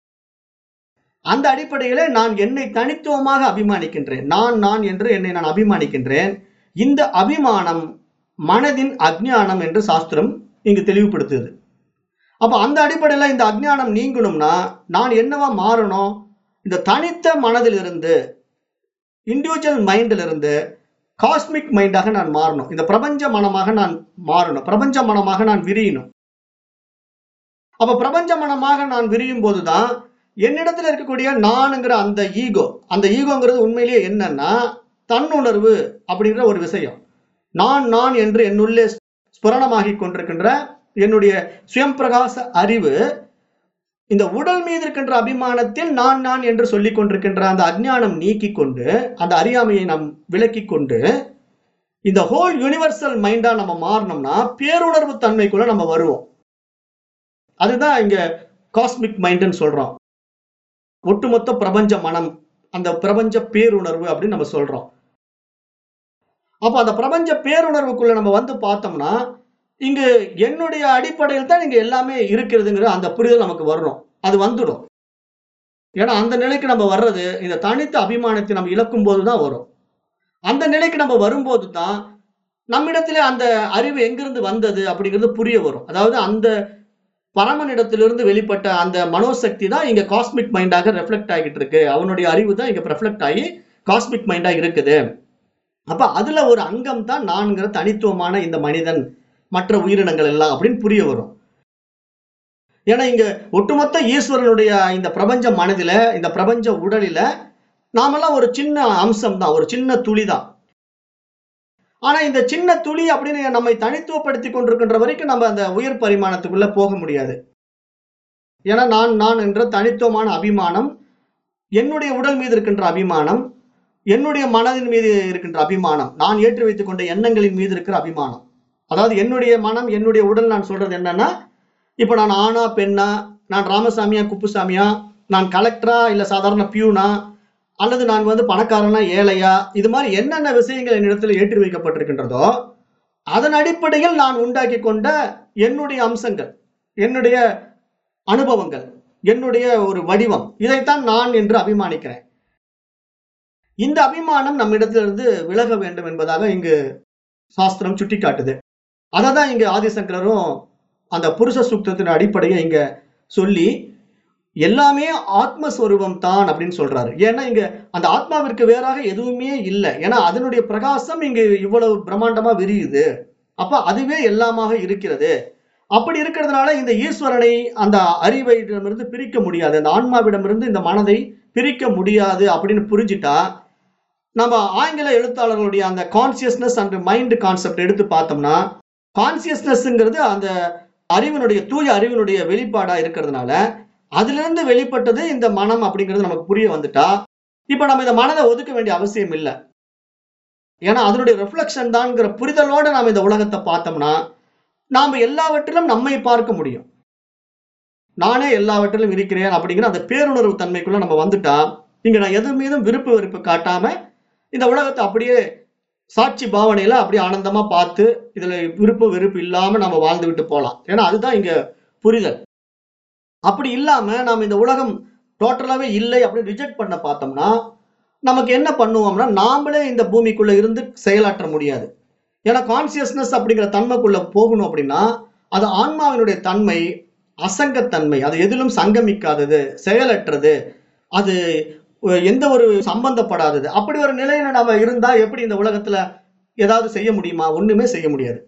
அந்த அடிப்படையில நான் என்னை தனித்துவமாக அபிமானிக்கின்றேன் நான் நான் என்று என்னை நான் அபிமானிக்கின்றேன் இந்த அபிமானம் மனதின் அஜ்ஞானம் என்று சாஸ்திரம் இங்கு தெளிவுபடுத்துது அப்ப அந்த அடிப்படையில இந்த அஜ்ஞானம் நீங்கணும்னா நான் என்னவா மாறணும் இந்த தனித்த மனதிலிருந்து இண்டிவிஜுவல் மைண்டில் இருந்து காஸ்மிக் மைண்டாக நான் மாறணும் இந்த பிரபஞ்ச மனமாக நான் மாறணும் பிரபஞ்ச மனமாக நான் விரியணும் அப்ப பிரபஞ்ச மனமாக நான் விரியும் போதுதான் என்னிடத்துல இருக்கக்கூடிய நானுங்கிற அந்த ஈகோ அந்த ஈகோங்கிறது உண்மையிலேயே என்னன்னா தன்னுணர்வு அப்படிங்கிற ஒரு விஷயம் நான் நான் என்று என்னுள்ளே ஸ்புரணமாகி கொண்டிருக்கின்ற என்னுடைய சுயம் பிரகாச அறிவு இந்த உடல் மீது இருக்கின்ற அபிமானத்தில் நான் நான் என்று சொல்லிக் கொண்டிருக்கின்ற அந்த அஜ்ஞானம் நீக்கி கொண்டு அந்த அறியாமையை நாம் விலக்கி கொண்டு இந்த ஹோல் யூனிவர்சல் மைண்டா நம்ம மாறினோம்னா பேருணர்வு தன்மைக்குள்ள நம்ம வருவோம் அதுதான் இங்க காஸ்மிக் மைண்ட்னு சொல்றோம் ஒட்டுமொத்த பிரபஞ்ச மனம் அந்த பிரபஞ்ச பேருணர்வு அப்படின்னு நம்ம சொல்றோம் அப்ப அந்த பிரபஞ்ச பேருணர்வுக்குள்ள நம்ம வந்து பார்த்தோம்னா இங்கு என்னுடைய அடிப்படையில் தான் இங்க எல்லாமே இருக்கிறதுங்கிற அந்த புரிதல் நமக்கு வரணும் அது வந்துடும் ஏன்னா அந்த நிலைக்கு நம்ம வர்றது இந்த தனித்த அபிமானத்தை நம்ம இழக்கும் போது தான் வரும் அந்த நிலைக்கு நம்ம வரும்போது தான் நம்மிடத்துல அந்த அறிவு எங்கிருந்து வந்தது அப்படிங்கிறது புரிய வரும் அதாவது அந்த பரமனிடத்திலிருந்து வெளிப்பட்ட அந்த மனோசக்தி தான் இங்க காஸ்மிக் மைண்டாக ரெஃப்ளெக்ட் ஆகிட்டு இருக்கு அவனுடைய அறிவு தான் இங்க ரெஃப்ளெக்ட் ஆகி காஸ்மிக் மைண்டா இருக்குது அப்ப அதுல ஒரு அங்கம் தான் நான்கிற தனித்துவமான இந்த மனிதன் மற்ற உயிரினங்கள் எல்லாம் அப்படின்னு புரிய வரும் ஏன்னா இங்க ஒட்டுமொத்த ஈஸ்வரனுடைய இந்த பிரபஞ்ச மனதில இந்த பிரபஞ்ச உடலில நாமெல்லாம் ஒரு சின்ன அம்சம் தான் ஒரு சின்ன துளி தான் ஆனா இந்த சின்ன துளி அப்படின்னு நம்மை தனித்துவப்படுத்தி கொண்டிருக்கின்ற வரைக்கும் நம்ம அந்த உயர் பரிமாணத்துக்குள்ள போக முடியாது ஏன்னா நான் நான் என்ற தனித்துவமான அபிமானம் என்னுடைய உடல் மீது இருக்கின்ற அபிமானம் என்னுடைய மனதின் மீது இருக்கின்ற அபிமானம் நான் ஏற்றி வைத்துக் கொண்ட எண்ணங்களின் மீது இருக்கிற அபிமானம் அதாவது என்னுடைய மனம் என்னுடைய உடல் நான் சொல்றது என்னன்னா இப்ப நான் ஆணா பெண்ணா நான் ராமசாமியா குப்புசாமியா நான் கலெக்டரா இல்ல சாதாரண பியூனா அல்லது நான் வந்து பணக்காரனா ஏழையா இது மாதிரி என்னென்ன விஷயங்கள் என்னிடத்தில் ஏற்றி வைக்கப்பட்டிருக்கின்றதோ அதன் அடிப்படையில் நான் உண்டாக்கி கொண்ட என்னுடைய அம்சங்கள் என்னுடைய அனுபவங்கள் என்னுடைய ஒரு வடிவம் இதைத்தான் நான் என்று அபிமானிக்கிறேன் இந்த அபிமானம் நம்மிடத்திலிருந்து விலக வேண்டும் என்பதாக இங்கு சாஸ்திரம் சுட்டிக்காட்டுது அதை தான் இங்க ஆதிசங்கரரும் அந்த புருஷ சூக்தத்தின் அடிப்படையை இங்க சொல்லி எல்லாமே ஆத்மஸ்வரூபம் தான் அப்படின்னு சொல்றாரு ஏன்னா இங்க அந்த ஆத்மாவிற்கு வேறாக எதுவுமே இல்லை ஏன்னா அதனுடைய பிரகாசம் இங்க இவ்வளவு பிரம்மாண்டமா விரியுது அப்ப அதுவே எல்லாமாக இருக்கிறது அப்படி இருக்கிறதுனால இந்த ஈஸ்வரனை அந்த அறிவையிடமிருந்து பிரிக்க முடியாது அந்த ஆன்மாவிடமிருந்து இந்த மனதை பிரிக்க முடியாது அப்படின்னு புரிஞ்சிட்டா நம்ம ஆங்கில எழுத்தாளர்களுடைய அந்த கான்சியஸ்னஸ் அண்ட் மைண்ட் கான்செப்ட் எடுத்து பார்த்தோம்னா கான்சியஸ்னஸ்ங்கிறது அந்த அறிவினுடைய தூய அறிவினுடைய வெளிப்பாடா இருக்கிறதுனால அதிலிருந்து வெளிப்பட்டது இந்த மனம் அப்படிங்கிறது நமக்கு புரிய வந்துட்டா இப்ப நம்ம இந்த மனதை ஒதுக்க வேண்டிய அவசியம் இல்லை ஏன்னா அதனுடைய ரிஃப்ளெக்ஷன் தான்ங்கிற புரிதலோட நாம இந்த உலகத்தை பார்த்தோம்னா நாம எல்லாவற்றிலும் நம்மை பார்க்க முடியும் நானே எல்லாவற்றிலும் இருக்கிறேன் அப்படிங்கிற அந்த பேருணர்வு தன்மைக்குள்ள நம்ம வந்துட்டா இங்க நான் எது மீதும் விருப்பு வெறுப்பு காட்டாம இந்த உலகத்தை அப்படியே சாட்சி பாவனையில அப்படியே ஆனந்தமா பார்த்து இதுல விருப்பு வெறுப்பு இல்லாம நம்ம வாழ்ந்து விட்டு போலாம் ஏன்னா அதுதான் இங்க புரிதல் அப்படி இல்லாம நாம இந்த உலகம் டோட்டலாவே இல்லை அப்படின்னு ரிஜெக்ட் பண்ண பார்த்தோம்னா நமக்கு என்ன பண்ணுவோம்னா நாமளே இந்த பூமிக்குள்ள இருந்து செயலாற்ற முடியாது ஏன்னா கான்சியஸ்னஸ் அப்படிங்கிற தன்மைக்குள்ள போகணும் அப்படின்னா அது ஆன்மாவினுடைய தன்மை அசங்கத்தன்மை அது எதிலும் சங்கமிக்காதது செயலற்றது அது எந்த ஒரு சம்பந்தப்படாதது அப்படி ஒரு நிலையில நாம இருந்தா எப்படி இந்த உலகத்துல ஏதாவது செய்ய முடியுமா ஒண்ணுமே செய்ய முடியாது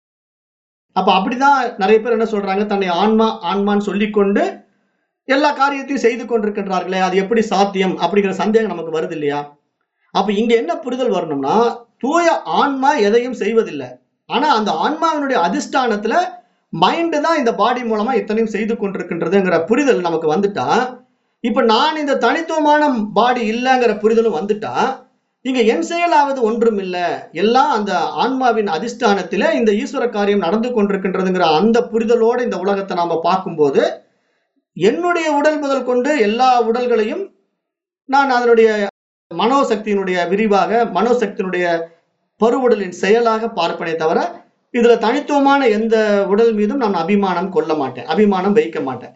அப்ப அப்படிதான் நிறைய பேர் என்ன சொல்றாங்க தன்னை ஆன்மா ஆன்மான்னு சொல்லிக்கொண்டு எல்லா காரியத்தையும் செய்து கொண்டிருக்கின்றார்களே அது எப்படி சாத்தியம் அப்படிங்கிற சந்தேகம் நமக்கு வருது இல்லையா அப்ப இங்க என்ன புரிதல் வரணும்னா தூய ஆன்மா எதையும் செய்வதில்லை ஆனா அந்த ஆன்மாவினுடைய அதிஷ்டானத்துல மைண்டு தான் இந்த பாடி மூலமா இத்தனையும் செய்து கொண்டிருக்கின்றதுங்கிற புரிதல் நமக்கு வந்துட்டா இப்ப நான் இந்த தனித்துவமான பாடி இல்லைங்கிற புரிதலும் வந்துட்டா இங்க என் செயலாவது ஒன்றும் இல்ல எல்லாம் அந்த ஆன்மாவின் அதிஷ்டானத்தில இந்த ஈஸ்வர காரியம் நடந்து கொண்டிருக்கின்றதுங்கிற அந்த புரிதலோட இந்த உலகத்தை நாம பார்க்கும்போது என்னுடைய உடல் முதல் கொண்டு எல்லா உடல்களையும் நான் அதனுடைய மனோசக்தியினுடைய விரிவாக மனோசக்தியினுடைய பருவுடலின் செயலாக பார்ப்பனே தவிர இதுல தனித்துவமான எந்த உடல் மீதும் நான் அபிமானம் கொள்ள மாட்டேன் அபிமானம் வைக்க மாட்டேன்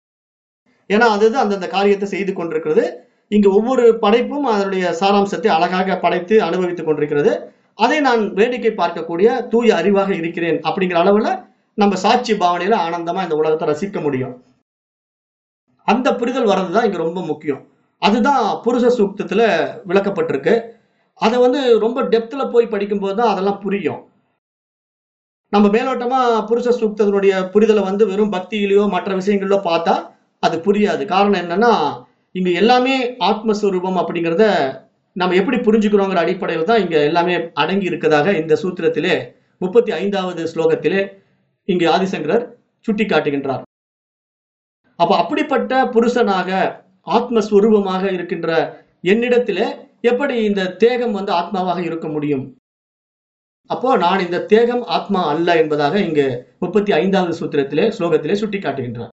ஏன்னா அதுதான் அந்தந்த காரியத்தை செய்து கொண்டிருக்கிறது இங்கு ஒவ்வொரு படைப்பும் அதனுடைய சாராம்சத்தை அழகாக படைத்து அனுபவித்துக் கொண்டிருக்கிறது அதை நான் வேடிக்கை பார்க்கக்கூடிய தூய அறிவாக இருக்கிறேன் அப்படிங்கிற அளவுல நம்ம சாட்சி பாவனையில ஆனந்தமா இந்த உலகத்தை ரசிக்க முடியும் அந்த புரிதல் வர்றதுதான் இங்க ரொம்ப முக்கியம் அதுதான் புருஷ சூக்தத்துல விளக்கப்பட்டிருக்கு அதை வந்து ரொம்ப டெப்த்ல போய் படிக்கும்போது தான் அதெல்லாம் புரியும் நம்ம மேலோட்டமா புருஷ சூக்தத்தினுடைய புரிதலை வந்து வெறும் பக்தியிலயோ மற்ற விஷயங்களிலோ பார்த்தா அது புரியாது காரணம் என்னன்னா இங்க எல்லாமே ஆத்மஸ்வரூபம் அப்படிங்கிறத நம்ம எப்படி புரிஞ்சுக்கிறோங்கிற அடிப்படையில் தான் இங்க எல்லாமே அடங்கி இருக்கதாக இந்த சூத்திரத்திலே முப்பத்தி ஐந்தாவது ஸ்லோகத்திலே இங்கு ஆதிசங்கரர் சுட்டி காட்டுகின்றார் அப்ப அப்படிப்பட்ட புருஷனாக ஆத்மஸ்வரூபமாக இருக்கின்ற என்னிடத்திலே எப்படி இந்த தேகம் வந்து ஆத்மாவாக இருக்க முடியும் அப்போ நான் இந்த தேகம் ஆத்மா அல்ல என்பதாக இங்கு முப்பத்தி ஐந்தாவது சூத்திரத்திலே ஸ்லோகத்திலே சுட்டி காட்டுகின்றார்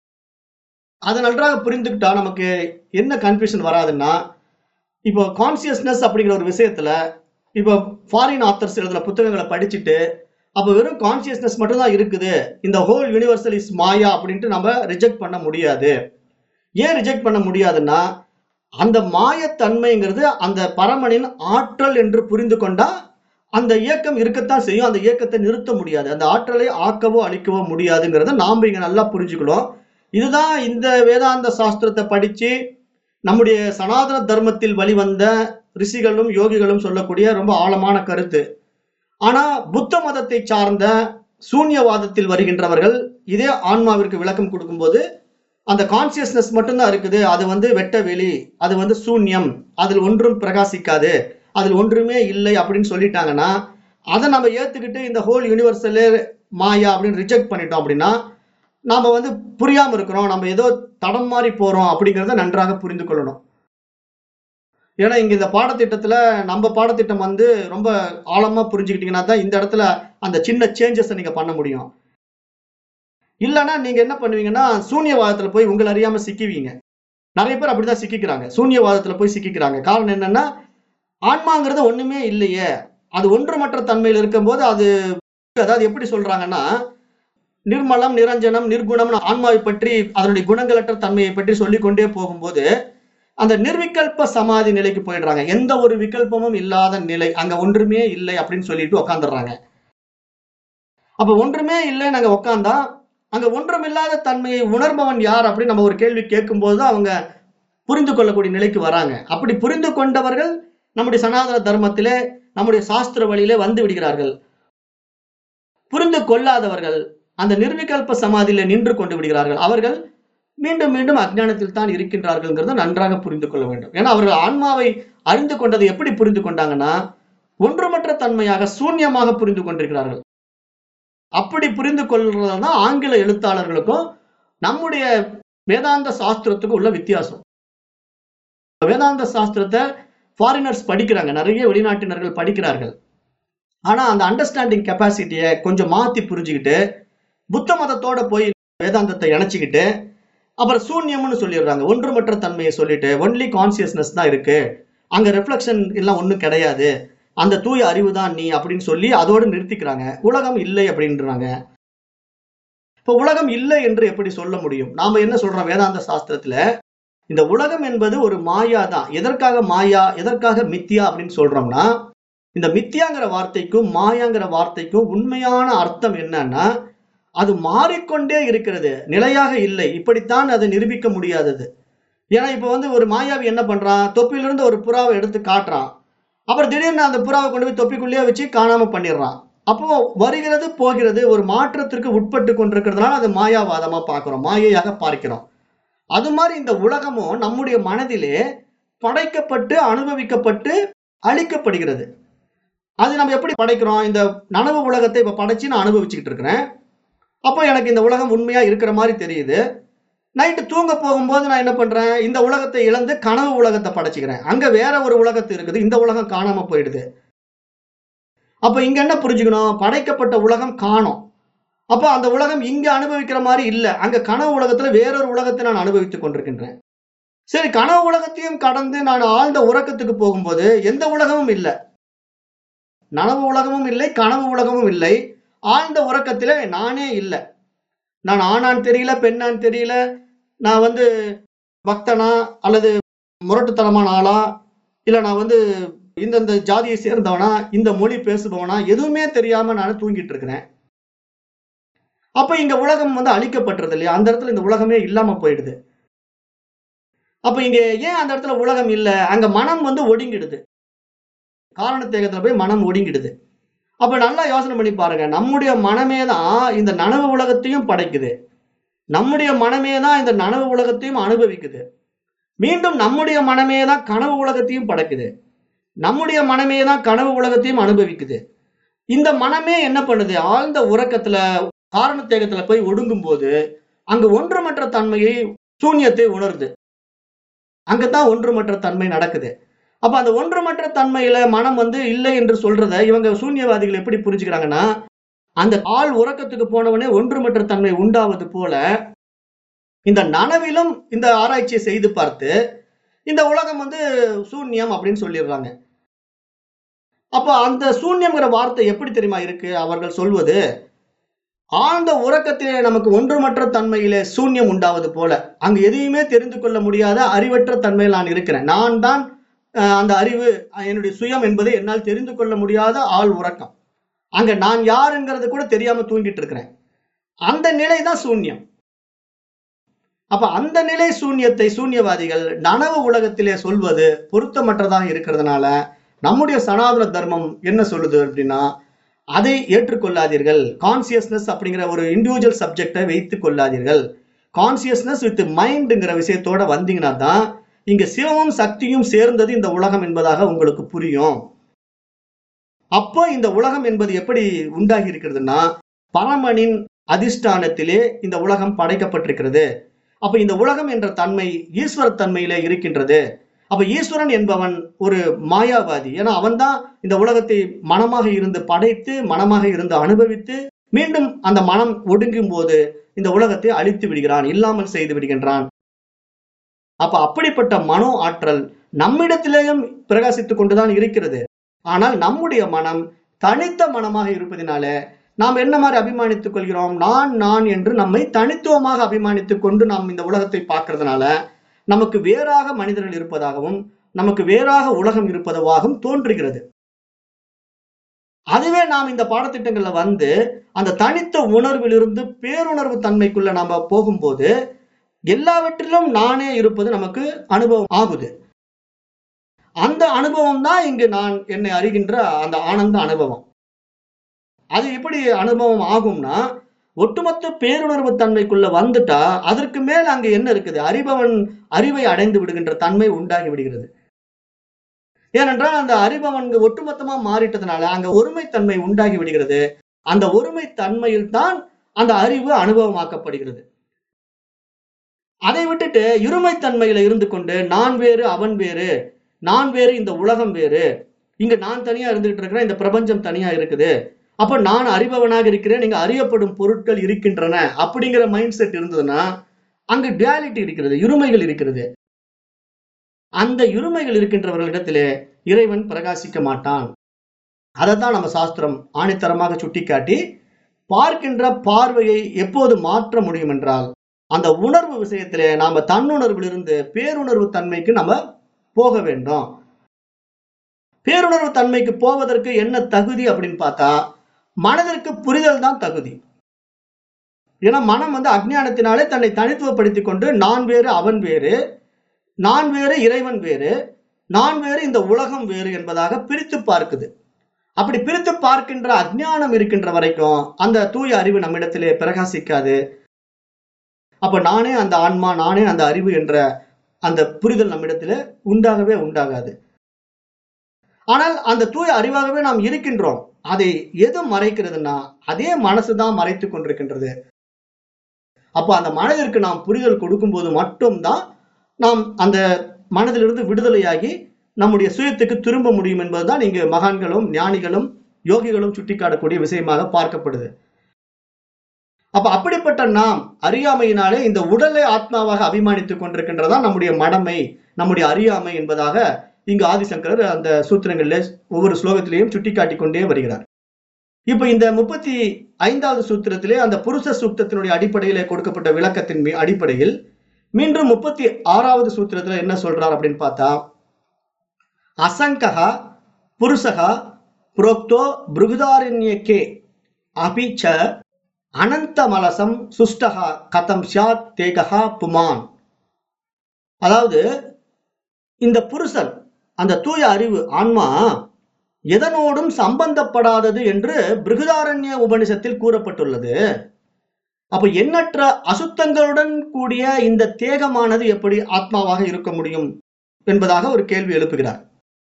அதை நன்றாக புரிந்துக்கிட்டா நமக்கு என்ன கன்ஃபியூஷன் வராதுன்னா இப்போ கான்சியஸ்னஸ் அப்படிங்கிற ஒரு விஷயத்துல இப்போ ஃபாரின் ஆத்தர்ஸ் எழுதுன புத்தகங்களை படிச்சுட்டு அப்போ வெறும் கான்சியஸ்னஸ் மட்டும்தான் இருக்குது இந்த ஹோல் யூனிவர்சல் இஸ் மாயா அப்படின்ட்டு நம்ம ரிஜெக்ட் பண்ண முடியாது ஏன் ரிஜெக்ட் பண்ண முடியாதுன்னா அந்த மாயத்தன்மைங்கிறது அந்த பரமனின் ஆற்றல் என்று புரிந்து கொண்டா அந்த இயக்கம் இருக்கத்தான் செய்யும் அந்த இயக்கத்தை நிறுத்த முடியாது அந்த ஆற்றலை ஆக்கவோ அழிக்கவோ முடியாதுங்கிறத நாம இங்க நல்லா புரிஞ்சுக்கணும் இதுதான் இந்த வேதாந்த சாஸ்திரத்தை படிச்சு நம்முடைய சனாதன தர்மத்தில் வழிவந்த ரிஷிகளும் யோகிகளும் சொல்லக்கூடிய ரொம்ப ஆழமான கருத்து ஆனா புத்த மதத்தை சார்ந்த சூன்யவாதத்தில் வருகின்றவர்கள் இதே ஆன்மாவிற்கு விளக்கம் கொடுக்கும்போது அந்த கான்சியஸ்னஸ் மட்டும்தான் இருக்குது அது வந்து வெட்ட வெளி அது வந்து சூன்யம் அதில் ஒன்றும் பிரகாசிக்காது அதில் ஒன்றுமே இல்லை அப்படின்னு சொல்லிட்டாங்கன்னா அதை நம்ம ஏத்துக்கிட்டு இந்த ஹோல் யூனிவர்சலே மாயா அப்படின்னு ரிஜெக்ட் பண்ணிட்டோம் அப்படின்னா நாம வந்து புரியாம இருக்கிறோம் நம்ம ஏதோ தடம் மாறி போறோம் அப்படிங்கிறத நன்றாக புரிந்து கொள்ளணும் ஏன்னா இங்க இந்த பாடத்திட்டத்துல நம்ம பாடத்திட்டம் வந்து ரொம்ப ஆழமா புரிஞ்சுக்கிட்டீங்கன்னா தான் இந்த இடத்துல அந்த சின்ன சேஞ்சஸை நீங்க பண்ண முடியும் இல்லைன்னா நீங்க என்ன பண்ணுவீங்கன்னா சூன்யவாதத்துல போய் உங்களை அறியாம சிக்குவீங்க நிறைய பேர் அப்படிதான் சிக்கிக்கிறாங்க சூன்யவாதத்துல போய் சிக்கிக்கிறாங்க காரணம் என்னன்னா ஆன்மாங்கிறது ஒண்ணுமே இல்லையே அது ஒன்றுமற்ற தன்மையில் இருக்கும்போது அது அதாவது எப்படி சொல்றாங்கன்னா நிர்மலம் நிரஞ்சனம் நிர்குணம் ஆன்மாவை பற்றி அதனுடைய குணங்களற்ற தன்மையை பற்றி சொல்லிக் கொண்டே போகும்போது அந்த நிர்விகல்ப சமாதி நிலைக்கு போயிடுறாங்க எந்த ஒரு விகல்பமும் இல்லாத நிலை அங்க ஒன்றுமே இல்லை அப்படின்னு சொல்லிட்டு உக்காந்துடுறாங்க அப்ப ஒன்றுமே இல்லை நாங்க உக்காந்தா அங்க ஒன்றுமில்லாத தன்மையை உணர்பவன் யார் அப்படின்னு நம்ம ஒரு கேள்வி கேட்கும்போது தான் அவங்க புரிந்து கொள்ளக்கூடிய நிலைக்கு வராங்க அப்படி புரிந்து கொண்டவர்கள் நம்முடைய சனாதன தர்மத்திலே நம்முடைய சாஸ்திர வழியிலே வந்து விடுகிறார்கள் புரிந்து கொள்ளாதவர்கள் அந்த நிர்விகல்ப சமாதியில நின்று கொண்டு விடுகிறார்கள் அவர்கள் மீண்டும் மீண்டும் அஜ்ஞானத்தில் தான் இருக்கின்றார்கள்ங்கிறத நன்றாக புரிந்து கொள்ள வேண்டும் ஏன்னா அவர்கள் ஆன்மாவை அறிந்து கொண்டதை எப்படி புரிந்து கொண்டாங்கன்னா ஒன்றுமற்ற தன்மையாக சூன்யமாக புரிந்து கொண்டிருக்கிறார்கள் அப்படி புரிந்து கொள்றதுதான் ஆங்கில எழுத்தாளர்களுக்கும் நம்முடைய வேதாந்த சாஸ்திரத்துக்கும் உள்ள வித்தியாசம் வேதாந்த சாஸ்திரத்தை ஃபாரினர்ஸ் படிக்கிறாங்க நிறைய வெளிநாட்டினர்கள் படிக்கிறார்கள் ஆனா அந்த அண்டர்ஸ்டாண்டிங் கெப்பாசிட்டியை கொஞ்சம் மாத்தி புரிஞ்சுக்கிட்டு புத்த மதத்தோட போய் வேதாந்தத்தை இணைச்சிக்கிட்டு அப்புறம் சூன்யம்னு சொல்லிடுறாங்க ஒன்றுமற்ற தன்மையை சொல்லிட்டு ஒன்லி கான்சியஸ்னஸ் தான் இருக்கு அங்க ரெஃப்ளெக்ஷன் எல்லாம் ஒன்றும் கிடையாது அந்த தூய அறிவு தான் நீ அப்படின்னு சொல்லி அதோடு நிறுத்திக்கிறாங்க உலகம் இல்லை அப்படின்றாங்க இப்போ உலகம் இல்லை என்று எப்படி சொல்ல முடியும் நாம என்ன சொல்றோம் வேதாந்த சாஸ்திரத்துல இந்த உலகம் என்பது ஒரு மாயா தான் எதற்காக மாயா எதற்காக மித்தியா அப்படின்னு சொல்றோம்னா இந்த மித்தியாங்கிற வார்த்தைக்கும் மாயாங்கிற வார்த்தைக்கும் உண்மையான அர்த்தம் என்னன்னா அது மாறிக்கொண்டே இருக்கிறது நிலையாக இல்லை இப்படித்தான் அதை நிரூபிக்க முடியாதது ஏன்னா இப்போ வந்து ஒரு மாயாவி என்ன பண்றான் தொப்பிலிருந்து ஒரு புறாவை எடுத்து காட்டுறான் அப்புறம் திடீர்னு அந்த புறாவை கொண்டு போய் தொப்பிக்குள்ளேயே வச்சு காணாம பண்ணிடுறான் அப்போ வருகிறது போகிறது ஒரு மாற்றத்திற்கு உட்பட்டு கொண்டிருக்கிறதுனால அது மாயாவாதமா பார்க்கிறோம் மாயையாக பார்க்கிறோம் அது மாதிரி இந்த உலகமும் நம்முடைய மனதிலே படைக்கப்பட்டு அனுபவிக்கப்பட்டு அழிக்கப்படுகிறது அது நம்ம எப்படி படைக்கிறோம் இந்த நனவு உலகத்தை இப்ப படைச்சு நான் அனுபவிச்சுக்கிட்டு இருக்கிறேன் அப்போ எனக்கு இந்த உலகம் உண்மையா இருக்கிற மாதிரி தெரியுது நைட்டு தூங்க போகும்போது நான் என்ன பண்றேன் இந்த உலகத்தை இழந்து கனவு உலகத்தை படைச்சுக்கிறேன் அங்க வேற ஒரு உலகத்து இருக்குது இந்த உலகம் காணாம போயிடுது அப்ப இங்க என்ன புரிஞ்சுக்கணும் படைக்கப்பட்ட உலகம் காணும் அப்போ அந்த உலகம் இங்க அனுபவிக்கிற மாதிரி இல்ல அங்க கனவு உலகத்துல வேறொரு உலகத்தை நான் அனுபவித்துக் கொண்டிருக்கின்றேன் சரி கனவு உலகத்தையும் கடந்து நான் ஆழ்ந்த உறக்கத்துக்கு போகும்போது எந்த உலகமும் இல்லை நனவு உலகமும் இல்லை கனவு உலகமும் இல்லை ஆழ்ந்த உறக்கத்திலே நானே இல்லை நான் ஆணான் தெரியல பெண்ணான் தெரியல நான் வந்து பக்தனா அல்லது முரட்டுத்தனமான ஆளா இல்ல நான் வந்து இந்தந்த ஜாதியை சேர்ந்தவனா இந்த மொழி பேசுபவனா எதுவுமே தெரியாம நான் தூங்கிட்டு இருக்கிறேன் அப்ப இங்க உலகம் வந்து அழிக்கப்பட்டுறது இல்லையா அந்த இடத்துல இந்த உலகமே இல்லாம போயிடுது அப்ப இங்க ஏன் அந்த இடத்துல உலகம் இல்ல அங்க மனம் வந்து ஒடுங்கிடுது காரணத்தேகத்துல போய் மனம் ஒடுங்கிடுது அப்ப நல்லா யோசனை பண்ணி பாருங்க நம்முடைய மனமே தான் இந்த நனவு உலகத்தையும் படைக்குது நம்முடைய மனமே தான் இந்த நனவு உலகத்தையும் அனுபவிக்குது மீண்டும் நம்முடைய மனமே தான் கனவு உலகத்தையும் படைக்குது நம்முடைய மனமே தான் கனவு உலகத்தையும் அனுபவிக்குது இந்த மனமே என்ன பண்ணுது ஆழ்ந்த உறக்கத்துல காரணத்தேகத்துல போய் ஒடுங்கும் போது அங்க ஒன்றுமற்ற தன்மையை சூன்யத்தை உணருது அங்கதான் ஒன்றுமற்ற தன்மை நடக்குது அப்ப அந்த ஒன்றுமற்ற தன்மையில மனம் வந்து இல்லை என்று சொல்றத இவங்க சூன்யவாதிகள் எப்படி புரிஞ்சுக்கிறாங்கன்னா அந்த ஆள் உறக்கத்துக்கு போனவனே ஒன்றுமற்ற தன்மை உண்டாவது போல இந்த நனவிலும் இந்த ஆராய்ச்சியை செய்து பார்த்து இந்த உலகம் வந்து சூன்யம் அப்படின்னு சொல்லிடுறாங்க அப்ப அந்த சூன்யம்ங்கிற வார்த்தை எப்படி தெரியுமா இருக்கு அவர்கள் சொல்வது ஆழ்ந்த உறக்கத்திலே நமக்கு ஒன்றுமற்ற தன்மையிலே சூன்யம் உண்டாவது போல அங்கு எதையுமே தெரிந்து கொள்ள முடியாத அறிவற்ற தன்மையில் நான் இருக்கிறேன் நான் தான் அஹ், அந்த அறிவு அஹ், என்னுடைய சுயம் என்பதை என்னால் தெரிந்து கொள்ள முடியாத ஆள் உறக்கம் அங்க நான் யாருங்கிறது கூட தெரியாம தூங்கிட்டு இருக்கிறேன் அந்த நிலை தான் சூன்யம் அப்ப அந்த நிலை சூன்யத்தை சூன்யவாதிகள் நனவு உலகத்திலே சொல்வது பொருத்தமற்றதாக இருக்கிறதுனால நம்முடைய சனாதன தர்மம் என்ன சொல்லுது அப்படின்னா அதை ஏற்றுக்கொள்ளாதீர்கள் கான்சியஸ்னஸ் அப்படிங்கிற ஒரு இண்டிவிஜுவல் சப்ஜெக்டை வைத்துக் கொள்ளாதீர்கள் கான்சியஸ்னஸ் வித் மைண்டுங்கிற விஷயத்தோட வந்தீங்கன்னா தான் இங்க சிவமும் சக்தியும் சேர்ந்தது இந்த உலகம் என்பதாக உங்களுக்கு புரியும் அப்போ இந்த உலகம் என்பது எப்படி உண்டாகி இருக்கிறதுன்னா பரமனின் அதிஷ்டானத்திலே இந்த உலகம் படைக்கப்பட்டிருக்கிறது அப்ப இந்த உலகம் என்ற தன்மை ஈஸ்வர தன்மையிலே இருக்கின்றது அப்ப ஈஸ்வரன் என்பவன் ஒரு மாயாவாதி ஏன்னா அவன்தான் இந்த உலகத்தை மனமாக இருந்து படைத்து மனமாக இருந்து அனுபவித்து மீண்டும் அந்த மனம் ஒடுங்கும் போது இந்த உலகத்தை அழித்து விடுகிறான் இல்லாமல் செய்து விடுகின்றான் அப்ப அப்படிப்பட்ட மனோ ஆற்றல் நம்மிடத்திலேயும் பிரகாசித்துக் கொண்டுதான் இருக்கிறது ஆனால் நம்முடைய மனம் தனித்த மனமாக இருப்பதினால நாம் என்ன மாதிரி அபிமானித்துக் கொள்கிறோம் நான் நான் என்று நம்மை தனித்துவமாக அபிமானித்துக் கொண்டு நாம் இந்த உலகத்தை பார்க்கறதுனால நமக்கு வேறாக மனிதர்கள் இருப்பதாகவும் நமக்கு வேறாக உலகம் இருப்பதாகவும் தோன்றுகிறது அதுவே நாம் இந்த பாடத்திட்டங்கள்ல வந்து அந்த தனித்த உணர்விலிருந்து பேருணர்வு தன்மைக்குள்ள நாம போகும்போது எல்லாவற்றிலும் நானே இருப்பது நமக்கு அனுபவம் ஆகுது அந்த அனுபவம் தான் இங்கு நான் என்னை அறிகின்ற அந்த ஆனந்த அனுபவம் அது எப்படி அனுபவம் ஆகும்னா ஒட்டுமொத்த பேருணர்வு தன்மைக்குள்ள வந்துட்டா அதற்கு மேல் அங்க என்ன இருக்குது அறிபவன் அறிவை அடைந்து விடுகின்ற தன்மை உண்டாகி விடுகிறது ஏனென்றால் அந்த அறிபவன் இங்க ஒட்டுமொத்தமா மாறிட்டதுனால அங்க ஒருமைத்தன்மை உண்டாகி விடுகிறது அந்த ஒருமை தன்மையில் தான் அந்த அறிவு அனுபவமாக்கப்படுகிறது அதை விட்டுட்டு இருமைத்தன்மையில இருந்து கொண்டு நான் வேறு அவன் வேறு நான் வேறு இந்த உலகம் வேறு இங்க நான் தனியா இருந்துகிட்டு இருக்கிறேன் இந்த பிரபஞ்சம் தனியா இருக்குது அப்ப நான் அறிபவனாக இருக்கிறேன் நீங்க அறியப்படும் பொருட்கள் இருக்கின்றன அப்படிங்கிற மைண்ட் செட் இருந்ததுன்னா அங்க டியாலிட்டி இருக்கிறது இருமைகள் இருக்கிறது அந்த இருமைகள் இருக்கின்றவர்களிடத்திலே இறைவன் பிரகாசிக்க மாட்டான் அதைத்தான் நம்ம சாஸ்திரம் ஆணித்தரமாக சுட்டிக்காட்டி பார்க்கின்ற பார்வையை எப்போது மாற்ற முடியும் என்றால் அந்த உணர்வு விஷயத்திலே நாம தன்னுணர்விலிருந்து பேருணர்வு தன்மைக்கு நம்ம போக வேண்டும் பேருணர்வு தன்மைக்கு போவதற்கு என்ன தகுதி அப்படின்னு பார்த்தா மனதிற்கு புரிதல் தான் தகுதி ஏன்னா மனம் வந்து அஜ்ஞானத்தினாலே தன்னை தனித்துவப்படுத்திக் கொண்டு நான் வேறு அவன் வேறு நான் வேறு இறைவன் வேறு நான் வேறு இந்த உலகம் வேறு என்பதாக பிரித்து பார்க்குது அப்படி பிரித்து பார்க்கின்ற அஜ்ஞானம் இருக்கின்ற வரைக்கும் அந்த தூய அறிவு நம்மிடத்திலே பிரகாசிக்காது அப்ப நானே அந்த ஆன்மா நானே அந்த அறிவு என்ற அந்த புரிதல் நம்மிடத்திலே உண்டாகவே உண்டாகாது ஆனால் அந்த தூய அறிவாகவே நாம் இருக்கின்றோம் அதை எது மறைக்கிறதுனா அதே மனசுதான் மறைத்து கொண்டிருக்கின்றது அப்போ அந்த மனதிற்கு நாம் புரிதல் கொடுக்கும்போது மட்டும்தான் நாம் அந்த மனதிலிருந்து விடுதலையாகி நம்முடைய சுயத்துக்கு திரும்ப முடியும் என்பதுதான் இங்கு மகான்களும் ஞானிகளும் யோகிகளும் சுட்டிக்காட்டக்கூடிய விஷயமாக பார்க்கப்படுது அப்ப அப்படிப்பட்ட நாம் அறியாமையினாலே இந்த உடலை ஆத்மாவாக அபிமானித்துக் கொண்டிருக்கின்றதா நம்முடைய மடமை நம்முடைய அறியாமை என்பதாக இங்கு ஆதிசங்கரர் அந்த சூத்திரங்களில் ஒவ்வொரு ஸ்லோகத்திலையும் சுட்டிக்காட்டி கொண்டே வருகிறார் இப்ப இந்த முப்பத்தி ஐந்தாவது சூத்திரத்திலே அந்த புருஷ சூக்தத்தினுடைய அடிப்படையிலே கொடுக்கப்பட்ட விளக்கத்தின் மீ- அடிப்படையில் மீண்டும் முப்பத்தி ஆறாவது சூத்திரத்துல என்ன சொல்றார் அப்படின்னு பார்த்தா அசங்கா புருஷகா புரோக்தோ பிருகுதாரண்யக்கே அபிச்ச அனந்தமலசம் சுஷ்டகா கதம் சியாத் தேகா புமான் அதாவது இந்த புருஷன் அந்த தூய அறிவு ஆன்மா எதனோடும் சம்பந்தப்படாதது என்று பிருகுதாரண்ய உபனிஷத்தில் கூறப்பட்டுள்ளது அப்ப எண்ணற்ற அசுத்தங்களுடன் கூடிய இந்த தேகமானது எப்படி ஆத்மாவாக இருக்க முடியும் என்பதாக ஒரு கேள்வி எழுப்புகிறார்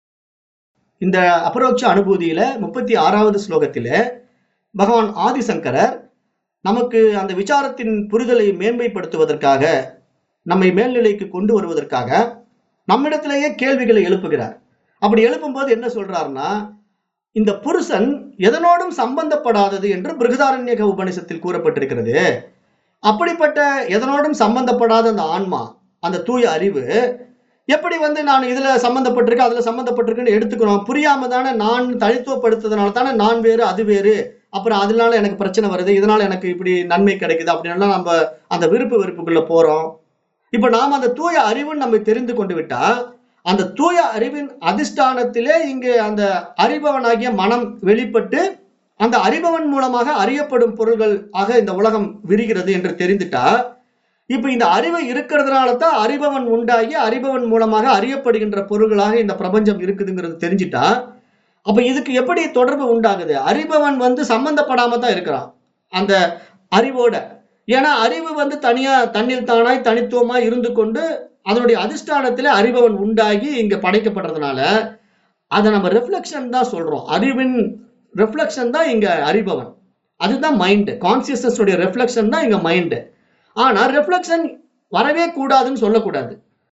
இந்த அபரோட்ச அனுபூதியில முப்பத்தி ஆறாவது ஸ்லோகத்தில பகவான் ஆதிசங்கரர் நமக்கு அந்த விசாரத்தின் புரிதலை மேன்மைப்படுத்துவதற்காக நம்மை மேல்நிலைக்கு கொண்டு வருவதற்காக நம்மிடத்திலேயே கேள்விகளை எழுப்புகிறார் அப்படி எழுப்பும்போது என்ன சொல்றாருன்னா இந்த புருஷன் எதனோடும் சம்பந்தப்படாதது என்று பிருகதாரண்யக உபனிஷத்தில் கூறப்பட்டிருக்கிறது அப்படிப்பட்ட எதனோடும் சம்பந்தப்படாத அந்த ஆன்மா அந்த தூய அறிவு எப்படி வந்து நான் இதுல சம்பந்தப்பட்டிருக்கேன் அதுல சம்பந்தப்பட்டிருக்குன்னு எடுத்துக்கிறோம் புரியாம தானே நான் தனித்துவப்படுத்துறதுனால தானே நான் வேறு அது வேறு அப்புறம் அதனால எனக்கு பிரச்சனை வருது இதனால எனக்கு இப்படி நன்மை கிடைக்குது அப்படின்லாம் நம்ம அந்த விருப்பு வெறுப்புக்குள்ள போறோம் இப்ப நாம் அந்த தூய அறிவுன்னு நம்ம தெரிந்து கொண்டு விட்டா அந்த தூய அறிவின் அதிஷ்டானத்திலே இங்கே அந்த அறிபவனாகிய மனம் வெளிப்பட்டு அந்த அறிபவன் மூலமாக அறியப்படும் பொருள்கள் ஆக இந்த உலகம் விரிகிறது என்று தெரிந்துட்டா இப்ப இந்த அறிவு இருக்கிறதுனால தான் அறிபவன் உண்டாகி அறிபவன் மூலமாக அறியப்படுகின்ற பொருள்களாக இந்த பிரபஞ்சம் இருக்குதுங்கிறது தெரிஞ்சிட்டா அப்ப இதுக்கு எப்படி தொடர்பு உண்டாகுது அறிபவன் வந்து சம்பந்தப்படாம தான் இருக்கிறான் அந்த அறிவோட ஏன்னா அறிவு வந்து தனியா தன்னில் தானாய் தனித்துவமாய் இருந்து கொண்டு அதனுடைய அதிஷ்டானத்திலே அறிபவன் உண்டாகி இங்க படைக்கப்படுறதுனால அதை நம்ம ரெஃப்ளெக்ஷன் தான் சொல்றோம் அறிவின் ரெஃப்ளெக்ஷன் தான் இங்க அறிபவன் அதுதான் மைண்டு கான்சியஸ்னஸ் உடைய ரெஃப்ளெக்ஷன் தான் இங்க மைண்டு ஆனா ரெஃப்ளெக்ஷன் வரவே கூடாதுன்னு சொல்லக்கூடாது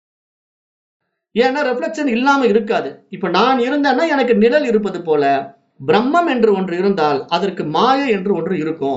ஏன்னா ரெஃப்ளெக்ஷன் இல்லாம இருக்காது இப்ப நான் இருந்தேன்னா எனக்கு நிழல் இருப்பது போல பிரம்மம் என்று ஒன்று இருந்தால் அதற்கு மாயை என்று ஒன்று இருக்கும்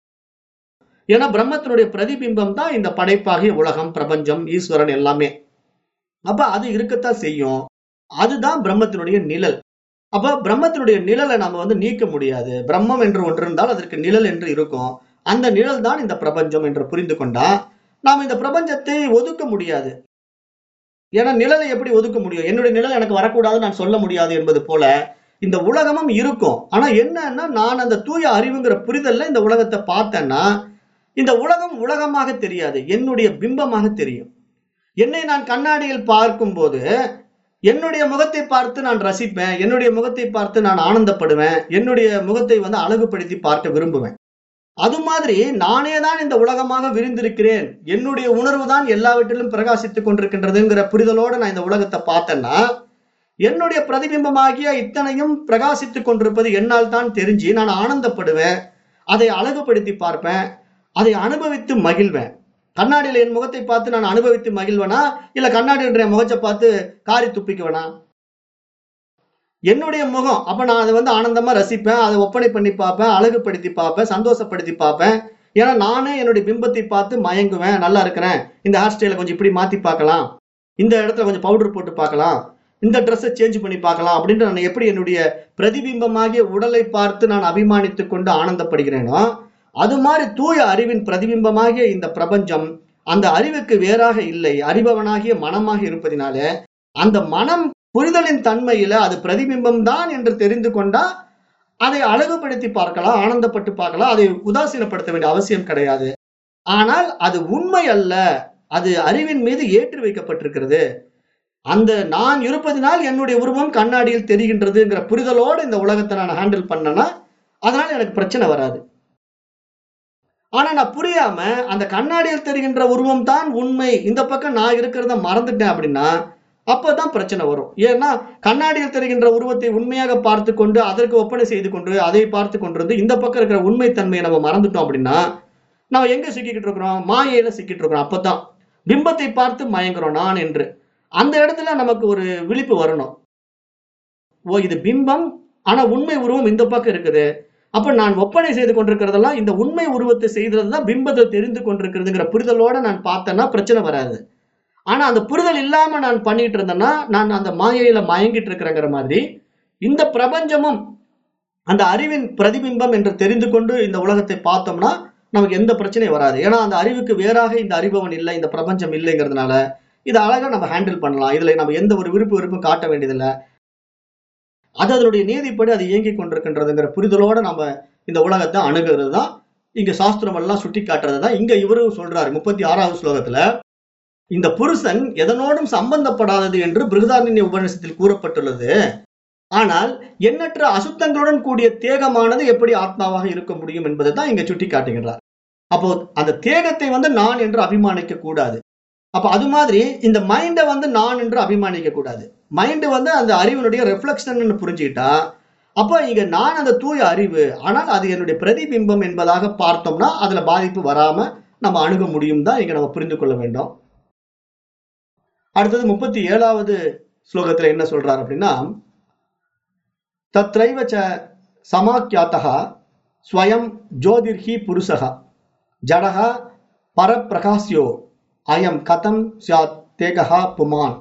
ஏன்னா பிரம்மத்தினுடைய பிரதிபிம்பம் தான் இந்த படைப்பாகிய உலகம் பிரபஞ்சம் ஈஸ்வரன் எல்லாமே அப்ப அது இருக்கத்தான் செய்யும் அதுதான் பிரம்மத்தினுடைய நிழல் அப்ப பிரம்மத்தினுடைய நிழலை நம்ம வந்து நீக்க முடியாது பிரம்மம் என்று ஒன்று இருந்தால் அதற்கு நிழல் என்று இருக்கும் அந்த நிழல் தான் இந்த பிரபஞ்சம் என்று புரிந்து கொண்டா நாம் இந்த பிரபஞ்சத்தை ஒதுக்க முடியாது ஏன்னா நிழலை எப்படி ஒதுக்க முடியும் என்னுடைய நிழல் எனக்கு வரக்கூடாது நான் சொல்ல முடியாது என்பது போல இந்த உலகமும் இருக்கும் ஆனா என்னன்னா நான் அந்த தூய அறிவுங்கிற புரிதல்ல இந்த உலகத்தை பார்த்தேன்னா இந்த உலகம் உலகமாக தெரியாது என்னுடைய பிம்பமாக தெரியும் என்னை நான் கண்ணாடியில் பார்க்கும்போது என்னுடைய முகத்தை பார்த்து நான் ரசிப்பேன் என்னுடைய முகத்தை பார்த்து நான் ஆனந்தப்படுவேன் என்னுடைய முகத்தை வந்து அழகுபடுத்தி பார்க்க விரும்புவேன் அது மாதிரி நானே தான் இந்த உலகமாக விரிந்திருக்கிறேன் என்னுடைய உணர்வு தான் எல்லாவற்றிலும் பிரகாசித்துக் கொண்டிருக்கின்றதுங்கிற புரிதலோட நான் இந்த உலகத்தை பார்த்தேன்னா என்னுடைய பிரதிபிம்பமாகிய இத்தனையும் பிரகாசித்துக் கொண்டிருப்பது என்னால் தான் தெரிஞ்சு நான் ஆனந்தப்படுவேன் அதை அழகுபடுத்தி பார்ப்பேன் அதை அனுபவித்து மகிழ்வேன் கண்ணாடியில என் முகத்தை பார்த்து நான் அனுபவித்து மகிழ்வனா இல்ல கண்ணாடியில் என் முகத்தை பார்த்து காரி துப்பிக்குவேனா என்னுடைய முகம் அப்ப நான் அதை வந்து ஆனந்தமா ரசிப்பேன் அதை ஒப்பனை பண்ணி பார்ப்பேன் அழகுபடுத்தி பார்ப்பேன் சந்தோஷப்படுத்தி பார்ப்பேன் ஏன்னா நானே என்னுடைய பிம்பத்தை பார்த்து மயங்குவேன் நல்லா இருக்கிறேன் இந்த ஹேர் ஸ்டைலை கொஞ்சம் இப்படி மாத்தி பார்க்கலாம் இந்த இடத்துல கொஞ்சம் பவுடர் போட்டு பார்க்கலாம் இந்த ட்ரெஸ்ஸை சேஞ்ச் பண்ணி பார்க்கலாம் அப்படின்ட்டு நான் எப்படி என்னுடைய பிரதிபிம்பமாகிய உடலை பார்த்து நான் அபிமானித்துக் கொண்டு ஆனந்தப்படுகிறேனோ அது மாதிரி தூய அறிவின் பிரதிபிம்பமாகிய இந்த பிரபஞ்சம் அந்த அறிவுக்கு வேறாக இல்லை அறிபவனாகிய மனமாக இருப்பதினாலே அந்த மனம் புரிதலின் தன்மையில அது பிரதிபிம்பம் தான் என்று தெரிந்து கொண்டா அதை அழகுபடுத்தி பார்க்கலாம் ஆனந்தப்பட்டு பார்க்கலாம் அதை உதாசீனப்படுத்த வேண்டிய அவசியம் கிடையாது ஆனால் அது உண்மை அல்ல அது அறிவின் மீது ஏற்றி வைக்கப்பட்டிருக்கிறது அந்த நான் இருப்பதினால் என்னுடைய உருவம் கண்ணாடியில் தெரிகின்றதுங்கிற புரிதலோடு இந்த உலகத்தை நான் ஹேண்டில் பண்ணேன்னா அதனால எனக்கு பிரச்சனை வராது ஆனா நான் புரியாம அந்த கண்ணாடியில் தெரிகின்ற உருவம் தான் உண்மை இந்த பக்கம் நான் இருக்கிறத மறந்துட்டேன் அப்படின்னா அப்பதான் பிரச்சனை வரும் ஏன்னா கண்ணாடியில் தெரிகின்ற உருவத்தை உண்மையாக பார்த்து கொண்டு அதற்கு ஒப்பனை செய்து கொண்டு அதை பார்த்து கொண்டிருந்து இந்த பக்கம் இருக்கிற உண்மைத்தன்மையை நம்ம மறந்துட்டோம் அப்படின்னா நம்ம எங்க சிக்கிக்கிட்டு இருக்கிறோம் மாயையில சிக்கிட்டு இருக்கிறோம் அப்பதான் பிம்பத்தை பார்த்து மயங்குறோம் நான் என்று அந்த இடத்துல நமக்கு ஒரு விழிப்பு வரணும் ஓ இது பிம்பம் ஆனா உண்மை உருவம் இந்த பக்கம் இருக்குது அப்ப நான் ஒப்பனை செய்து கொண்டிருக்கிறதெல்லாம் இந்த உண்மை உருவத்தை செய்தது தான் பிம்பத்தை தெரிந்து கொண்டிருக்கிறதுங்கிற புரிதலோட நான் பார்த்தேன்னா பிரச்சனை வராது ஆனா அந்த புரிதல் இல்லாம நான் பண்ணிட்டு இருந்தேன்னா நான் அந்த மாயையில மயங்கிட்டு இருக்கிறேங்கிற மாதிரி இந்த பிரபஞ்சமும் அந்த அறிவின் பிரதிபிம்பம் என்று தெரிந்து கொண்டு இந்த உலகத்தை பார்த்தோம்னா நமக்கு எந்த பிரச்சனையும் வராது ஏன்னா அந்த அறிவுக்கு வேறாக இந்த அறிபவன் இல்லை இந்த பிரபஞ்சம் இல்லைங்கிறதுனால இதை அழகா நம்ம ஹேண்டில் பண்ணலாம் இதுல நம்ம எந்த ஒரு விருப்பு விருப்பும் காட்ட வேண்டியதில்லை அது அதனுடைய நீதிப்படி அது இயங்கி கொண்டிருக்கின்றதுங்கிற புரிதலோட நம்ம இந்த உலகத்தை அணுகிறது தான் இங்க சாஸ்திரம் எல்லாம் சுட்டி காட்டுறது தான் இங்க இவரும் சொல்றாரு முப்பத்தி ஆறாவது ஸ்லோகத்துல இந்த புருஷன் எதனோடும் சம்பந்தப்படாதது என்று பிருகதாரண்ய உபநிஷத்தில் கூறப்பட்டுள்ளது ஆனால் எண்ணற்ற அசுத்தங்களுடன் கூடிய தேகமானது எப்படி ஆத்மாவாக இருக்க முடியும் என்பதை தான் இங்க சுட்டி காட்டுகிறார் அப்போ அந்த தேகத்தை வந்து நான் என்று அபிமானிக்க கூடாது அப்ப அது மாதிரி இந்த மைண்டை வந்து நான் என்று அபிமானிக்க கூடாது மைண்டு வந்து அந்த அறிவினுடைய ரெஃப்ளெக்ஷன் புரிஞ்சுக்கிட்டா அப்போ இங்க நான் அந்த தூய அறிவு ஆனால் அது என்னுடைய பிரதிபிம்பம் என்பதாக பார்த்தோம்னா அதுல பாதிப்பு வராம நம்ம அணுக முடியும் தான் இங்க நம்ம புரிந்து கொள்ள வேண்டும் அடுத்தது முப்பத்தி ஏழாவது ஸ்லோகத்துல என்ன சொல்றார் அப்படின்னா தத்ரைவ ச சமாக்கியாத்தகா ஸ்வயம் ஜோதிர்ஹி புருஷகா ஜடகா பரப்பிரகாசியோ அயம் கதம் சியாத் தேகா புமான்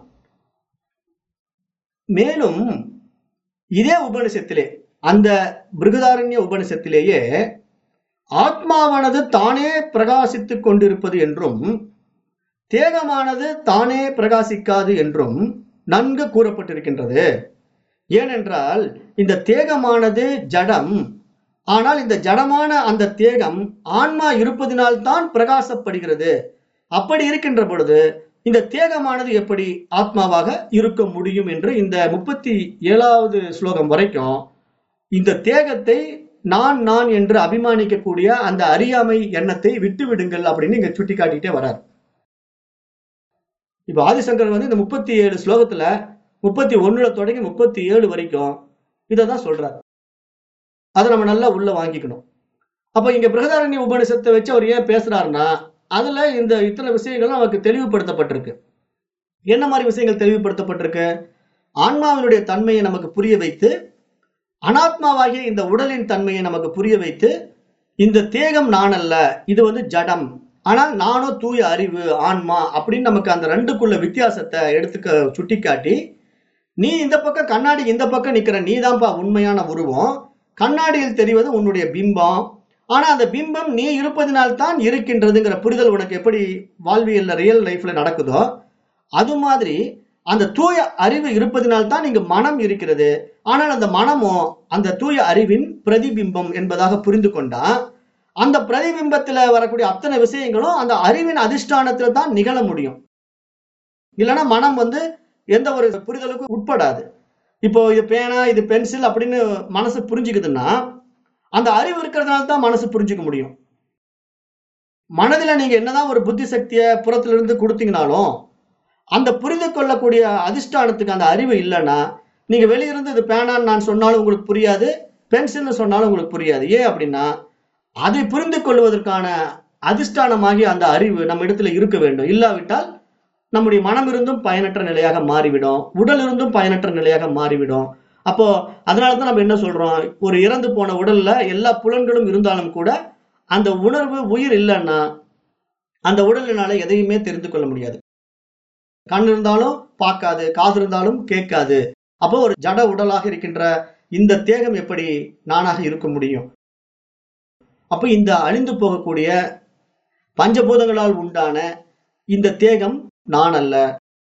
மேலும் இதே உபனிஷத்திலே அந்த பிருகதாரண்ய உபனிஷத்திலேயே ஆத்மாவானது தானே பிரகாசித்துக் கொண்டிருப்பது என்றும் தேகமானது தானே பிரகாசிக்காது என்றும் நன்கு கூறப்பட்டிருக்கின்றது ஏனென்றால் இந்த தேகமானது ஜடம் ஆனால் இந்த ஜடமான அந்த தேகம் ஆன்மா இருப்பதினால் தான் பிரகாசப்படுகிறது அப்படி இருக்கின்ற பொழுது இந்த தேகமானது எப்படி ஆத்மாவாக இருக்க முடியும் என்று இந்த முப்பத்தி ஏழாவது ஸ்லோகம் வரைக்கும் இந்த தேகத்தை நான் நான் என்று அபிமானிக்கக்கூடிய அந்த அறியாமை எண்ணத்தை விட்டு விடுங்கள் அப்படின்னு இங்க சுட்டி காட்டிட்டே வரார் இப்ப ஆதிசங்கர் வந்து இந்த முப்பத்தி ஏழு ஸ்லோகத்துல முப்பத்தி ஒண்ணுல தொடங்கி முப்பத்தி ஏழு வரைக்கும் இதை தான் சொல்றார் அதை நம்ம நல்லா உள்ள வாங்கிக்கணும் அப்ப இங்க பிரகதாரண்ய உபனிஷத்தை வச்சு அவர் ஏன் பேசுறாருன்னா அதுல இந்த இத்தனை விஷயங்கள் நமக்கு தெளிவுபடுத்தப்பட்டிருக்கு என்ன மாதிரி விஷயங்கள் தெளிவுபடுத்தப்பட்டிருக்கு ஆன்மாவினுடைய தன்மையை நமக்கு புரிய வைத்து அனாத்மாவாகிய இந்த உடலின் தன்மையை நமக்கு புரிய வைத்து இந்த தேகம் நான் அல்ல இது வந்து ஜடம் ஆனால் நானோ தூய அறிவு ஆன்மா அப்படின்னு நமக்கு அந்த ரெண்டுக்குள்ள வித்தியாசத்தை எடுத்துக்க சுட்டிக்காட்டி நீ இந்த பக்கம் கண்ணாடி இந்த பக்கம் நிக்கிற நீதான்ப்பா உண்மையான உருவம் கண்ணாடியில் தெரிவது உன்னுடைய பிம்பம் ஆனா அந்த பிம்பம் நீ இருப்பதினால் தான் இருக்கின்றதுங்கிற புரிதல் உனக்கு எப்படி வாழ்வியல்ல ரியல் லைஃப்ல நடக்குதோ அது மாதிரி அந்த தூய அறிவு இருப்பதினால்தான் இங்கு மனம் இருக்கிறது ஆனால் அந்த மனமும் அந்த தூய அறிவின் பிரதிபிம்பம் என்பதாக புரிந்து கொண்டா அந்த பிரதிபிம்பத்துல வரக்கூடிய அத்தனை விஷயங்களும் அந்த அறிவின் அதிஷ்டானத்துல தான் நிகழ முடியும் இல்லைன்னா மனம் வந்து எந்த ஒரு புரிதலுக்கும் உட்படாது இப்போ இது பேனா இது பென்சில் அப்படின்னு மனசு புரிஞ்சுக்குதுன்னா அந்த அறிவு இருக்கிறதுனால தான் மனசு புரிஞ்சுக்க முடியும் மனதில் நீங்க என்னதான் ஒரு புத்தி சக்தியை புறத்துல இருந்து கொடுத்தீங்கனாலும் அந்த புரிந்து கொள்ளக்கூடிய அதிஷ்டானத்துக்கு அந்த அறிவு இல்லைன்னா நீங்க வெளியிருந்து இது பேனான்னு நான் சொன்னாலும் உங்களுக்கு புரியாது பென்சில்னு சொன்னாலும் உங்களுக்கு புரியாது ஏன் அப்படின்னா அதை புரிந்து கொள்வதற்கான அதிஷ்டானமாகிய அந்த அறிவு நம்ம இடத்துல இருக்க வேண்டும் இல்லாவிட்டால் நம்முடைய மனம் இருந்தும் பயனற்ற நிலையாக மாறிவிடும் உடல் இருந்தும் பயனற்ற நிலையாக மாறிவிடும் அப்போ அதனால தான் நம்ம என்ன சொல்றோம் ஒரு இறந்து போன உடல்ல எல்லா புலன்களும் இருந்தாலும் கூட அந்த உணர்வு உயிர் இல்லைன்னா அந்த உடலினால எதையுமே தெரிந்து கொள்ள முடியாது கண் இருந்தாலும் பார்க்காது காது இருந்தாலும் கேட்காது அப்போ ஒரு ஜட உடலாக இருக்கின்ற இந்த தேகம் எப்படி நானாக இருக்க முடியும் அப்போ இந்த அழிந்து போகக்கூடிய பஞ்சபூதங்களால் உண்டான இந்த தேகம் நான் அல்ல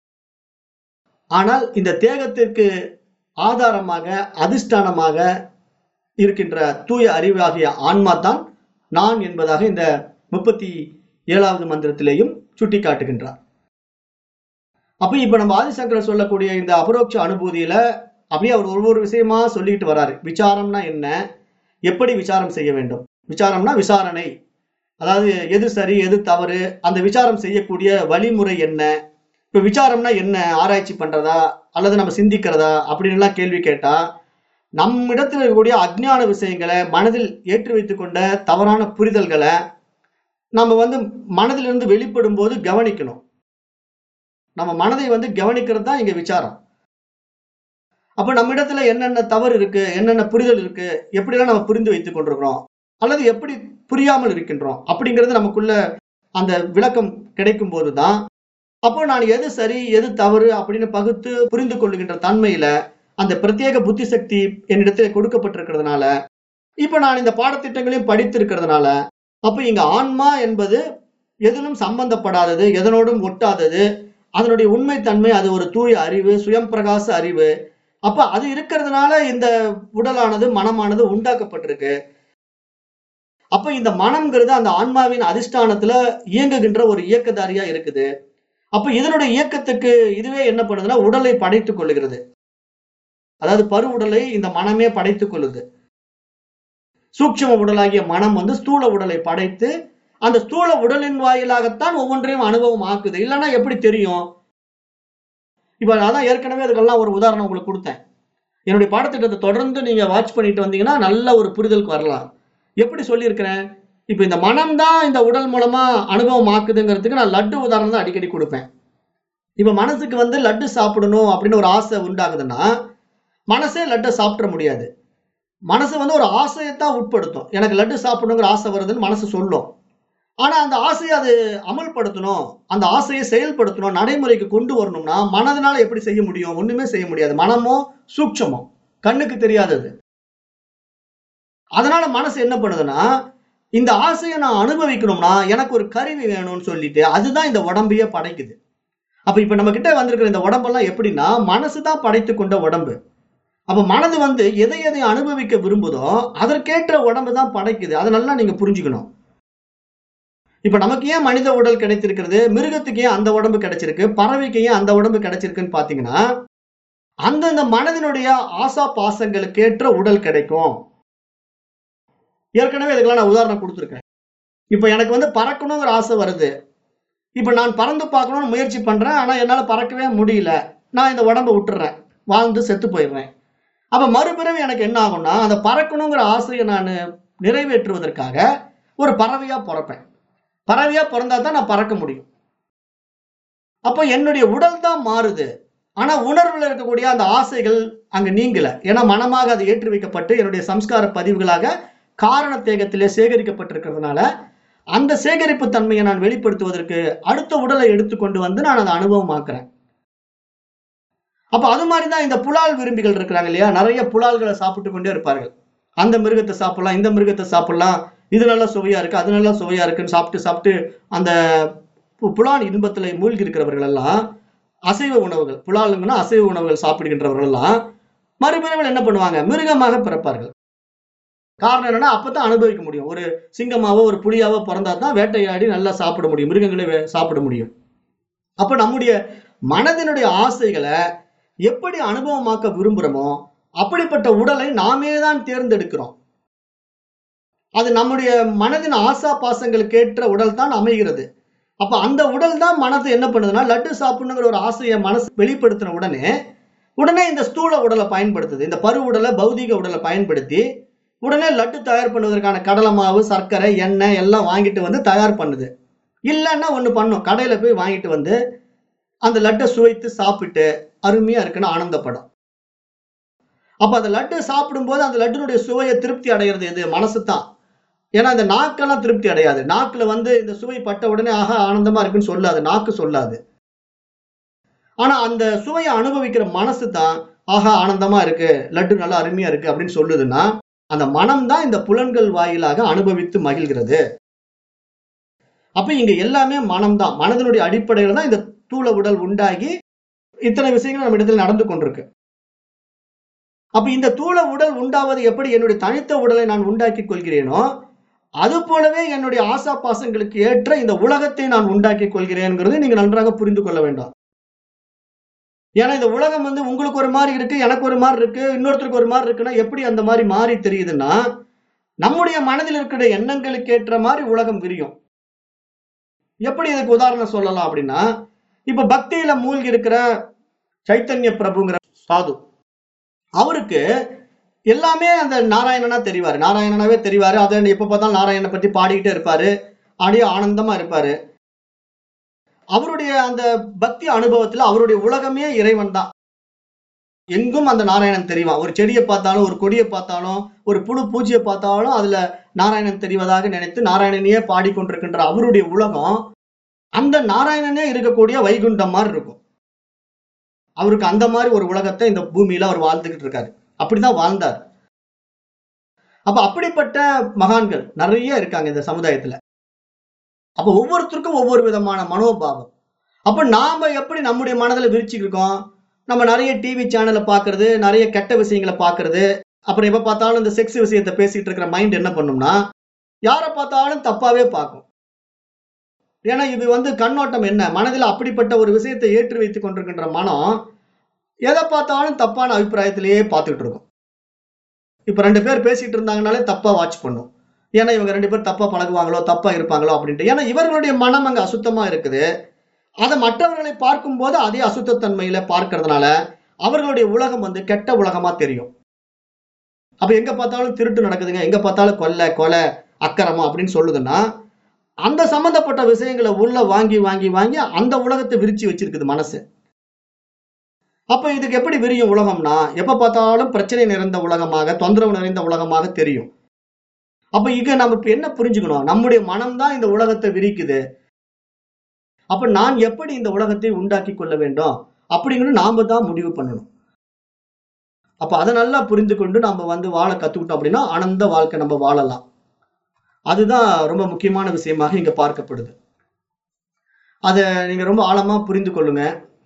ஆனால் இந்த தேகத்திற்கு ஆதாரமாக அதிஷ்டானமாக இருக்கின்ற தூய அறிவாகிய ஆன்மா தான் நான் என்பதாக இந்த முப்பத்தி ஏழாவது மந்திரத்திலேயும் சுட்டி காட்டுகின்றார் அப்ப இப்ப நம்ம ஆதிசங்கரர் சொல்லக்கூடிய இந்த அபரோட்ச அனுபூதியில அப்படியே அவர் ஒவ்வொரு விஷயமா சொல்லிட்டு வராரு விசாரம்னா என்ன எப்படி விசாரம் செய்ய வேண்டும் விசாரம்னா விசாரணை அதாவது எது சரி எது தவறு அந்த விசாரம் செய்யக்கூடிய வழிமுறை என்ன இப்ப விசாரம்னா என்ன ஆராய்ச்சி பண்றதா அல்லது நம்ம சிந்திக்கிறதா அப்படின்லாம் கேள்வி கேட்டா நம்மிடத்தில் இருக்கக்கூடிய அஜ்ஞான விஷயங்களை மனதில் ஏற்றி வைத்துக் கொண்ட தவறான புரிதல்களை நம்ம வந்து மனதிலிருந்து வெளிப்படும் போது கவனிக்கணும் நம்ம மனதை வந்து கவனிக்கிறது தான் இங்க விசாரம் அப்ப நம்ம இடத்துல என்னென்ன தவறு இருக்கு என்னென்ன புரிதல் இருக்கு எப்படிலாம் நம்ம புரிந்து வைத்துக் கொண்டிருக்கிறோம் அல்லது எப்படி புரியாமல் இருக்கின்றோம் அப்படிங்கிறது நமக்குள்ள அந்த விளக்கம் கிடைக்கும் போதுதான் அப்போ நான் எது சரி எது தவறு அப்படின்னு பகுத்து புரிந்து கொள்ளுகின்ற தன்மையில அந்த பிரத்யேக புத்தி சக்தி என்னிடத்தில் கொடுக்கப்பட்டிருக்கிறதுனால இப்ப நான் இந்த பாடத்திட்டங்களையும் படித்திருக்கிறதுனால அப்ப இங்க ஆன்மா என்பது எதிலும் சம்பந்தப்படாதது எதனோடும் ஒட்டாதது அதனுடைய உண்மைத்தன்மை அது ஒரு தூய அறிவு சுயம் பிரகாச அறிவு அப்ப அது இருக்கிறதுனால இந்த உடலானது மனமானது உண்டாக்கப்பட்டிருக்கு அப்ப இந்த மனம்ங்கிறது அந்த ஆன்மாவின் அதிஷ்டானத்துல இயங்குகின்ற ஒரு இயக்கதாரியா இருக்குது அப்ப இதனுடைய இயக்கத்துக்கு இதுவே என்ன பண்ணுதுன்னா உடலை படைத்துக் கொள்ளுகிறது அதாவது பரு உடலை இந்த மனமே படைத்துக் கொள்ளுது சூட்சும உடலாகிய மனம் வந்து ஸ்தூல உடலை படைத்து அந்த ஸ்தூல உடலின் வாயிலாகத்தான் ஒவ்வொன்றையும் அனுபவம் ஆக்குது இல்லைன்னா எப்படி தெரியும் இப்ப அதான் ஏற்கனவே அதுக்கெல்லாம் ஒரு உதாரணம் உங்களுக்கு கொடுத்தேன் என்னுடைய பாடத்திட்டத்தை தொடர்ந்து நீங்க வாட்ச் பண்ணிட்டு வந்தீங்கன்னா நல்ல ஒரு புரிதலுக்கு வரலாம் எப்படி சொல்லியிருக்கிறேன் இப்ப இந்த மனம் தான் இந்த உடல் மூலமா அனுபவம் ஆக்குதுங்கிறதுக்கு நான் லட்டு உதாரணம் தான் அடிக்கடி கொடுப்பேன் இப்ப மனசுக்கு வந்து லட்டு சாப்பிடணும் அப்படின்னு ஒரு ஆசை உண்டாகுதுன்னா மனசே லட்டை சாப்பிட முடியாது மனசு வந்து ஒரு ஆசையைத்தான் உட்படுத்தும் எனக்கு லட்டு சாப்பிடணுங்கிற ஆசை வருதுன்னு மனசு சொல்லும் ஆனா அந்த ஆசையை அது அமல்படுத்தணும் அந்த ஆசையை செயல்படுத்தணும் நடைமுறைக்கு கொண்டு வரணும்னா மனதினால எப்படி செய்ய முடியும் ஒண்ணுமே செய்ய முடியாது மனமோ சூட்சமோ கண்ணுக்கு தெரியாதது அதனால மனசு என்ன பண்ணுதுன்னா இந்த ஆசையை நான் அனுபவிக்கணும்னா எனக்கு ஒரு கருவி வேணும்னு சொல்லிட்டு அதுதான் இந்த உடம்பையே படைக்குது அப்ப இப்ப நம்ம கிட்ட வந்திருக்கிற இந்த உடம்பெல்லாம் எப்படின்னா மனசு தான் படைத்து கொண்ட உடம்பு அப்ப மனது வந்து எதை எதை அனுபவிக்க விரும்புதோ அதற்கேற்ற உடம்பு தான் படைக்குது அதை நல்லா நீங்க புரிஞ்சுக்கணும் இப்ப நமக்கு ஏன் மனித உடல் கிடைத்திருக்கிறது மிருகத்துக்கு ஏன் அந்த உடம்பு கிடைச்சிருக்கு பறவைக்கு ஏன் அந்த உடம்பு கிடைச்சிருக்குன்னு பாத்தீங்கன்னா அந்தந்த மனதினுடைய ஆசா பாசங்களுக்கு ஏற்ற உடல் கிடைக்கும் ஏற்கனவே இதுக்கெல்லாம் நான் உதாரணம் கொடுத்துருக்கேன் இப்ப எனக்கு வந்து பறக்கணுங்கிற ஆசை வருது இப்ப நான் பறந்து பார்க்கணும்னு முயற்சி பண்றேன் ஆனா என்னால பறக்கவே முடியல நான் இந்த உடம்பை விட்டுறேன் வாழ்ந்து செத்து போயிடுறேன் அப்ப மறுபிறவி எனக்கு என்ன ஆகும்னா அந்த பறக்கணுங்கிற ஆசையை நான் நிறைவேற்றுவதற்காக ஒரு பறவையா பிறப்பேன் பறவையா பிறந்தா தான் நான் பறக்க முடியும் அப்போ என்னுடைய உடல் தான் மாறுது ஆனா உணர்வுல இருக்கக்கூடிய அந்த ஆசைகள் அங்க நீங்கல ஏன்னா மனமாக அது ஏற்றி வைக்கப்பட்டு என்னுடைய சம்ஸ்கார பதிவுகளாக காரண தேகத்திலே சேகரிக்கப்பட்டிருக்கிறதுனால அந்த சேகரிப்பு தன்மையை நான் வெளிப்படுத்துவதற்கு அடுத்த உடலை எடுத்துக்கொண்டு வந்து நான் அதை அனுபவமாக்குறேன் அப்ப அது மாதிரி தான் இந்த புலால் விரும்பிகள் இருக்கிறாங்க இல்லையா நிறைய புலால்களை சாப்பிட்டு கொண்டே இருப்பார்கள் அந்த மிருகத்தை சாப்பிடலாம் இந்த மிருகத்தை சாப்பிடலாம் இது நல்லா சுவையா இருக்கு அது நல்லா சுவையா இருக்குன்னு சாப்பிட்டு சாப்பிட்டு அந்த பு- புலால் இன்பத்துல மூழ்கி இருக்கிறவர்கள் எல்லாம் அசைவ உணவுகள் புலாலுங்கன்னா அசைவ உணவுகள் சாப்பிடுகின்றவர்கள் எல்லாம் மறுபிறவில் என்ன பண்ணுவாங்க மிருகமாக பிறப்பார்கள் காரணம் என்னன்னா அப்பதான் அனுபவிக்க முடியும் ஒரு சிங்கமாவோ ஒரு புலியாவோ பிறந்தா தான் வேட்டையாடி நல்லா சாப்பிட முடியும் மிருகங்களை வே- சாப்பிட முடியும் அப்ப நம்முடைய மனதினுடைய ஆசைகளை எப்படி அனுபவமாக்க விரும்புறோமோ அப்படிப்பட்ட உடலை நாமே தான் தேர்ந்தெடுக்கிறோம் அது நம்முடைய மனதின் ஆசா பாசங்களுக்கு ஏற்ற உடல் தான் அமைகிறது அப்ப அந்த உடல் தான் மனது என்ன பண்ணுதுன்னா லட்டு சாப்பிடணுங்கிற ஒரு ஆசையை மனசு வெளிப்படுத்தின உடனே உடனே இந்த ஸ்தூல உடலை பயன்படுத்துது இந்த பரு உடலை பௌதீக உடலை பயன்படுத்தி உடனே லட்டு தயார் பண்ணுவதற்கான கடலை மாவு சர்க்கரை எண்ணெய் எல்லாம் வாங்கிட்டு வந்து தயார் பண்ணுது இல்லைன்னா ஒண்ணு பண்ணும் கடையில போய் வாங்கிட்டு வந்து அந்த லட்டை சுவைத்து சாப்பிட்டு அருமையா இருக்குன்னு ஆனந்தப்படும் அப்ப அந்த லட்டு சாப்பிடும்போது அந்த லட்டுனுடைய சுவையை திருப்தி அடைகிறது எது மனசு தான் ஏன்னா இந்த நாக்கெல்லாம் திருப்தி அடையாது நாக்குல வந்து இந்த சுவை பட்ட உடனே ஆஹா ஆனந்தமா இருக்குன்னு சொல்லாது நாக்கு சொல்லாது ஆனா அந்த சுவையை அனுபவிக்கிற மனசு தான் ஆஹா ஆனந்தமா இருக்கு லட்டு நல்லா அருமையா இருக்கு அப்படின்னு சொல்லுதுன்னா அந்த மனம் தான் இந்த புலன்கள் வாயிலாக அனுபவித்து மகிழ்கிறது அப்ப இங்க எல்லாமே மனம்தான் மனதினுடைய அடிப்படையில தான் இந்த தூள உடல் உண்டாகி இத்தனை விஷயங்கள் நம்ம இடத்துல நடந்து கொண்டிருக்கு அப்ப இந்த தூள உடல் உண்டாவது எப்படி என்னுடைய தனித்த உடலை நான் உண்டாக்கி கொள்கிறேனோ அது போலவே என்னுடைய ஆசா பாசங்களுக்கு ஏற்ற இந்த உலகத்தை நான் உண்டாக்கி கொள்கிறேன்ங்கிறது நீங்க நன்றாக புரிந்து கொள்ள வேண்டும் ஏன்னா இந்த உலகம் வந்து உங்களுக்கு ஒரு மாதிரி இருக்கு எனக்கு ஒரு மாதிரி இருக்கு இன்னொருத்தருக்கு ஒரு மாதிரி இருக்குன்னா எப்படி அந்த மாதிரி மாறி தெரியுதுன்னா நம்முடைய மனதில் இருக்கிற எண்ணங்களுக்கு ஏற்ற மாதிரி உலகம் விரியும் எப்படி இதுக்கு உதாரணம் சொல்லலாம் அப்படின்னா இப்ப பக்தியில மூழ்கி இருக்கிற சைத்தன்ய பிரபுங்கிற சாது அவருக்கு எல்லாமே அந்த நாராயணனா தெரிவாரு நாராயணனாவே தெரிவாரு அதை எப்ப பார்த்தாலும் நாராயணனை பத்தி பாடிக்கிட்டே இருப்பாரு அப்படியே ஆனந்தமா இருப்பாரு அவருடைய அந்த பக்தி அனுபவத்துல அவருடைய உலகமே இறைவன் தான் எங்கும் அந்த நாராயணன் தெரிவான் ஒரு செடியை பார்த்தாலும் ஒரு கொடியை பார்த்தாலும் ஒரு புழு பூச்சியை பார்த்தாலும் அதுல நாராயணன் தெரிவதாக நினைத்து நாராயணனையே பாடிக்கொண்டிருக்கின்ற அவருடைய உலகம் அந்த நாராயணனே இருக்கக்கூடிய வைகுண்டம் மாதிரி இருக்கும் அவருக்கு அந்த மாதிரி ஒரு உலகத்தை இந்த பூமியில அவர் வாழ்ந்துகிட்டு இருக்காரு அப்படிதான் வாழ்ந்தார் அப்ப அப்படிப்பட்ட மகான்கள் நிறைய இருக்காங்க இந்த சமுதாயத்துல அப்ப ஒவ்வொருத்தருக்கும் ஒவ்வொரு விதமான மனோபாவம் அப்ப நாம எப்படி நம்முடைய மனதுல விரிச்சுக்கிருக்கோம் நம்ம நிறைய டிவி சேனலை பாக்குறது நிறைய கெட்ட விஷயங்களை பாக்குறது அப்புறம் எப்ப பார்த்தாலும் இந்த செக்ஸ் விஷயத்தை பேசிட்டு இருக்கிற மைண்ட் என்ன பண்ணும்னா யாரை பார்த்தாலும் தப்பாவே பார்க்கும் ஏன்னா இது வந்து கண்ணோட்டம் என்ன மனதில் அப்படிப்பட்ட ஒரு விஷயத்தை ஏற்றி வைத்துக் கொண்டிருக்கின்ற மனம் எதை பார்த்தாலும் தப்பான அபிப்பிராயத்திலேயே பார்த்துக்கிட்டு இருக்கும் இப்ப ரெண்டு பேர் பேசிட்டு இருந்தாங்கனாலே தப்பா வாட்ச் பண்ணும் ஏன்னா இவங்க ரெண்டு பேர் தப்பா பழகுவாங்களோ தப்பா இருப்பாங்களோ அப்படின்ட்டு ஏன்னா இவர்களுடைய மனம் அங்க அசுத்தமா இருக்குது அதை மற்றவர்களை பார்க்கும்போது அதே அசுத்தத்தன்மையில பார்க்கறதுனால அவர்களுடைய உலகம் வந்து கெட்ட உலகமா தெரியும் அப்ப எங்க பார்த்தாலும் திருட்டு நடக்குதுங்க எங்க பார்த்தாலும் கொலை கொலை அக்கறமா அப்படின்னு சொல்லுதுன்னா அந்த சம்பந்தப்பட்ட விஷயங்களை உள்ள வாங்கி வாங்கி வாங்கி அந்த உலகத்தை விரிச்சு வச்சிருக்குது மனசு அப்ப இதுக்கு எப்படி விரியும் உலகம்னா எப்ப பார்த்தாலும் பிரச்சனை நிறைந்த உலகமாக தொந்தரவு நிறைந்த உலகமாக தெரியும் அப்ப இங்க நம்ம இப்ப என்ன புரிஞ்சுக்கணும் நம்முடைய மனம்தான் இந்த உலகத்தை விரிக்குது அப்ப நான் எப்படி இந்த உலகத்தை உண்டாக்கி கொள்ள வேண்டும் அப்படிங்கிறது நாம தான் முடிவு பண்ணணும் அப்ப அதை நல்லா புரிந்து கொண்டு நம்ம வந்து வாழ கத்துக்கிட்டோம் அப்படின்னா ஆனந்த வாழ்க்கை நம்ம வாழலாம் அதுதான் ரொம்ப முக்கியமான விஷயமாக இங்க பார்க்கப்படுது அதை நீங்க ரொம்ப ஆழமா புரிந்து கொள்ளுங்க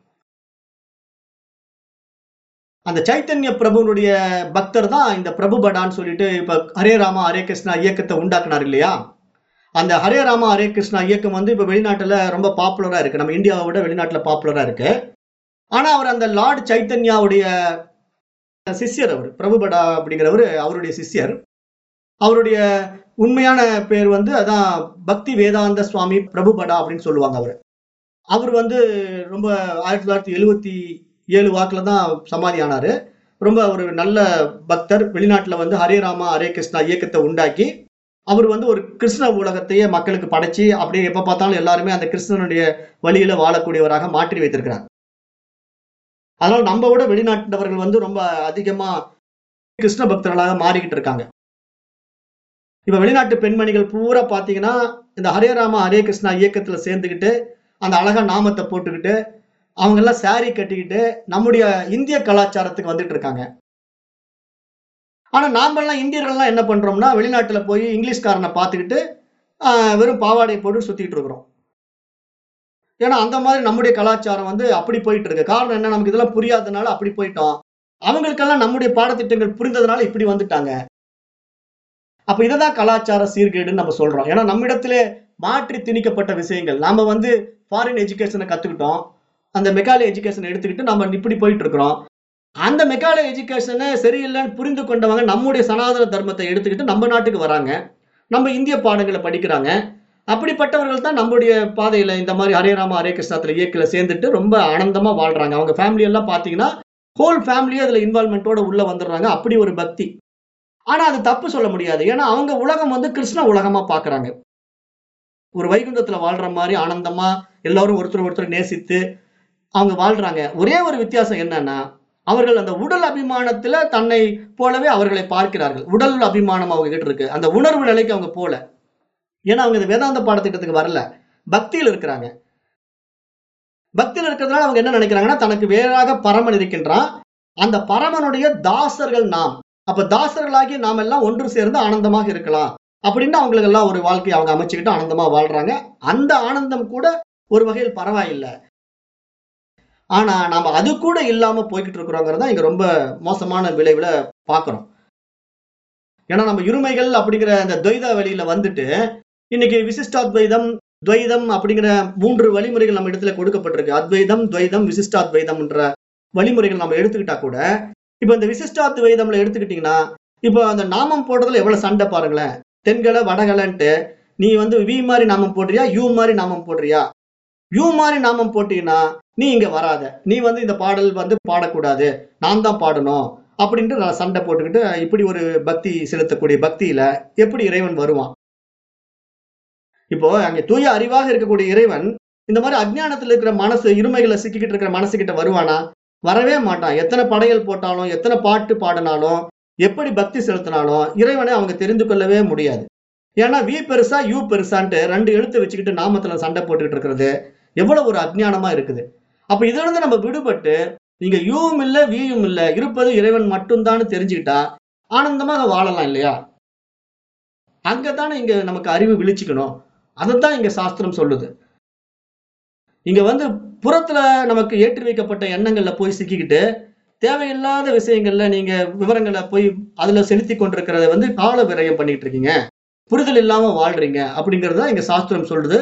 அந்த சைத்தன்ய பிரபுனுடைய பக்தர் தான் இந்த பிரபுபடான்னு சொல்லிட்டு இப்ப ஹரே ராமா ஹரே கிருஷ்ணா இயக்கத்தை உண்டாக்குனார் இல்லையா அந்த ஹரே ராமா ஹரே கிருஷ்ணா இயக்கம் வந்து இப்ப வெளிநாட்டுல ரொம்ப பாப்புலரா இருக்கு நம்ம இந்தியாவை விட வெளிநாட்டுல பாப்புலரா இருக்கு ஆனா அவர் அந்த லார்ட் சைத்தன்யாவுடைய சிஷ்யர் அவர் பிரபுபடா அப்படிங்கிறவர் அவருடைய சிஷ்யர் அவருடைய உண்மையான பேர் வந்து அதான் பக்தி வேதாந்த சுவாமி பிரபுபடா அப்படின்னு சொல்லுவாங்க அவர் அவர் வந்து ரொம்ப ஆயிரத்தி தொள்ளாயிரத்தி எழுவத்தி ஏழு வாக்குல தான் சமாதி ஆனாரு ரொம்ப ஒரு நல்ல பக்தர் வெளிநாட்டுல வந்து ஹரே ராமா ஹரே கிருஷ்ணா இயக்கத்தை உண்டாக்கி அவர் வந்து ஒரு கிருஷ்ண உலகத்தையே மக்களுக்கு படைச்சு அப்படியே எப்ப பார்த்தாலும் எல்லாருமே அந்த கிருஷ்ணனுடைய வழியில வாழக்கூடியவராக மாற்றி வைத்திருக்கிறார் அதனால நம்ம விட வெளிநாட்டவர்கள் வந்து ரொம்ப அதிகமா கிருஷ்ண பக்தர்களாக மாறிக்கிட்டு இருக்காங்க இப்ப வெளிநாட்டு பெண்மணிகள் பூரா பாத்தீங்கன்னா இந்த ஹரே ராமா ஹரே கிருஷ்ணா இயக்கத்துல சேர்ந்துக்கிட்டு அந்த அழகா நாமத்தை போட்டுக்கிட்டு அவங்க எல்லாம் saree கட்டிக்கிட்டு நம்முடைய இந்திய கலாச்சாரத்துக்கு வந்துட்டு இருக்காங்க ஆனா நாமெல்லாம் இந்தியர்கள்லாம் என்ன பண்றோம்னா வெளிநாட்டுல போய் இங்கிலீஷ்காரனை பார்த்துக்கிட்டு ஆஹ், வெறும் பாவாடை போட்டு சுத்திட்டு இருக்கிறோம் ஏன்னா அந்த மாதிரி நம்முடைய கலாச்சாரம் வந்து அப்படி போயிட்டு இருக்கு காரணம் என்ன நமக்கு இதெல்லாம் புரியாததுனால அப்படி போயிட்டோம் அவங்களுக்கெல்லாம் நம்முடைய பாடத்திட்டங்கள் புரிந்ததுனால இப்படி வந்துட்டாங்க அப்ப இதுதான் கலாச்சார சீர்கேடுன்னு நம்ம சொல்றோம் ஏன்னா நம்மிடத்திலே மாற்றி திணிக்கப்பட்ட விஷயங்கள் நாம வந்து ஃபாரின் எஜுகேஷனை கத்துக்கிட்டோம் அந்த மெக்காலே எஜுகேஷனை எடுத்துக்கிட்டு நம்ம இப்படி போயிட்டு இருக்கிறோம் அந்த மெக்காலே எஜுகேஷனை சரியில்லைன்னு புரிந்து கொண்டவங்க நம்முடைய சனாதன தர்மத்தை எடுத்துக்கிட்டு நம்ம நாட்டுக்கு வராங்க நம்ம இந்திய பாடங்களை படிக்கிறாங்க அப்படிப்பட்டவர்கள் தான் நம்முடைய பாதையில இந்த மாதிரி ஹரே ராம ஹரே கிருஷ்ணாத்துல இயக்கில சேர்ந்துட்டு ரொம்ப ஆனந்தமா வாழ்றாங்க அவங்க ஃபேமிலி எல்லாம் பாத்தீங்கன்னா ஹோல் ஃபேமிலியே அதுல இன்வால்மெண்ட்டோட உள்ள வந்துடுறாங்க அப்படி ஒரு பக்தி ஆனா அது தப்பு சொல்ல முடியாது ஏன்னா அவங்க உலகம் வந்து கிருஷ்ண உலகமா பாக்குறாங்க ஒரு வைகுந்தத்துல வாழ்ற மாதிரி ஆனந்தமா எல்லாரும் ஒருத்தர் ஒருத்தர் நேசித்து அவங்க வாழ்றாங்க ஒரே ஒரு வித்தியாசம் என்னன்னா அவர்கள் அந்த உடல் அபிமானத்துல தன்னை போலவே அவர்களை பார்க்கிறார்கள் உடல் அபிமானம் அவங்க கிட்ட இருக்கு அந்த உணர்வு நிலைக்கு அவங்க போல ஏன்னா அவங்க இந்த வேதாந்த பாடத்திட்டத்துக்கு வரல பக்தியில் இருக்கிறாங்க பக்தியில் இருக்கிறதுனால அவங்க என்ன நினைக்கிறாங்கன்னா தனக்கு வேறாக பரமன் இருக்கின்றான் அந்த பரமனுடைய தாசர்கள் நாம் அப்ப தாசர்களாகி நாம் எல்லாம் ஒன்று சேர்ந்து ஆனந்தமாக இருக்கலாம் அப்படின்னு அவங்களுக்கு எல்லாம் ஒரு வாழ்க்கையை அவங்க அமைச்சுக்கிட்டு ஆனந்தமா வாழ்றாங்க அந்த ஆனந்தம் கூட ஒரு வகையில் பரவாயில்லை ஆனா நாம அது கூட இல்லாம போய்கிட்டு இருக்கிறோங்கிறத இங்க ரொம்ப மோசமான விளைவுல பாக்குறோம் ஏன்னா நம்ம இருமைகள் அப்படிங்கிற அந்த துவைத வழியில வந்துட்டு இன்னைக்கு விசிஷ்டாத்வைதம் துவைதம் அப்படிங்கிற மூன்று வழிமுறைகள் நம்ம இடத்துல கொடுக்கப்பட்டிருக்கு அத்வைதம் துவைதம் விசிஷ்டாத்வைதம்ன்ற வழிமுறைகள் நம்ம எடுத்துக்கிட்டா கூட இப்ப இந்த விசிஷ்டாத்வைதம்ல எடுத்துக்கிட்டீங்கன்னா இப்போ அந்த நாமம் போடுறதுல எவ்வளவு சண்டை பாருங்களேன் தென்கலை வடகலைன்ட்டு நீ வந்து வி மாதிரி நாமம் போடுறியா யூ மாதிரி நாமம் போடுறியா யூ மாதிரி நாமம் போட்டீங்கன்னா நீ இங்க வராத நீ வந்து இந்த பாடல் வந்து பாடக்கூடாது நான் தான் பாடணும் அப்படின்ட்டு நான் சண்டை போட்டுக்கிட்டு இப்படி ஒரு பக்தி செலுத்தக்கூடிய பக்தியில எப்படி இறைவன் வருவான் இப்போ அங்க தூய அறிவாக இருக்கக்கூடிய இறைவன் இந்த மாதிரி அஜ்ஞானத்துல இருக்கிற மனசு இருமைகளை சிக்கிக்கிட்டு இருக்கிற மனசு கிட்ட வருவானா வரவே மாட்டான் எத்தனை படையல் போட்டாலும் எத்தனை பாட்டு பாடினாலும் எப்படி பக்தி செலுத்தினாலும் இறைவனை அவங்க தெரிந்து கொள்ளவே முடியாது ஏன்னா வி பெருசா யூ பெருசான்ட்டு ரெண்டு எழுத்து வச்சுக்கிட்டு நாமத்துல சண்டை போட்டுக்கிட்டு இருக்கிறது எவ்வளவு ஒரு அஜ்ஞானமா இருக்குது அப்ப இதுல இருந்து நம்ம விடுபட்டு நீங்க யூவும் இல்ல வியும் இல்ல இருப்பது இறைவன் மட்டும்தான் தெரிஞ்சுக்கிட்டா ஆனந்தமாக வாழலாம் இல்லையா அங்கதானே இங்க நமக்கு அறிவு விழிச்சுக்கணும் அதைத்தான் இங்க சாஸ்திரம் சொல்லுது இங்க வந்து புறத்துல நமக்கு ஏற்றி வைக்கப்பட்ட எண்ணங்கள்ல போய் சிக்கிக்கிட்டு தேவையில்லாத விஷயங்கள்ல நீங்க விவரங்களை போய் அதுல செலுத்தி கொண்டிருக்கிறத வந்து கால விரயம் பண்ணிட்டு இருக்கீங்க புரிதல் இல்லாம வாழ்றீங்க அப்படிங்கறத இங்க சாஸ்திரம் சொல்லுது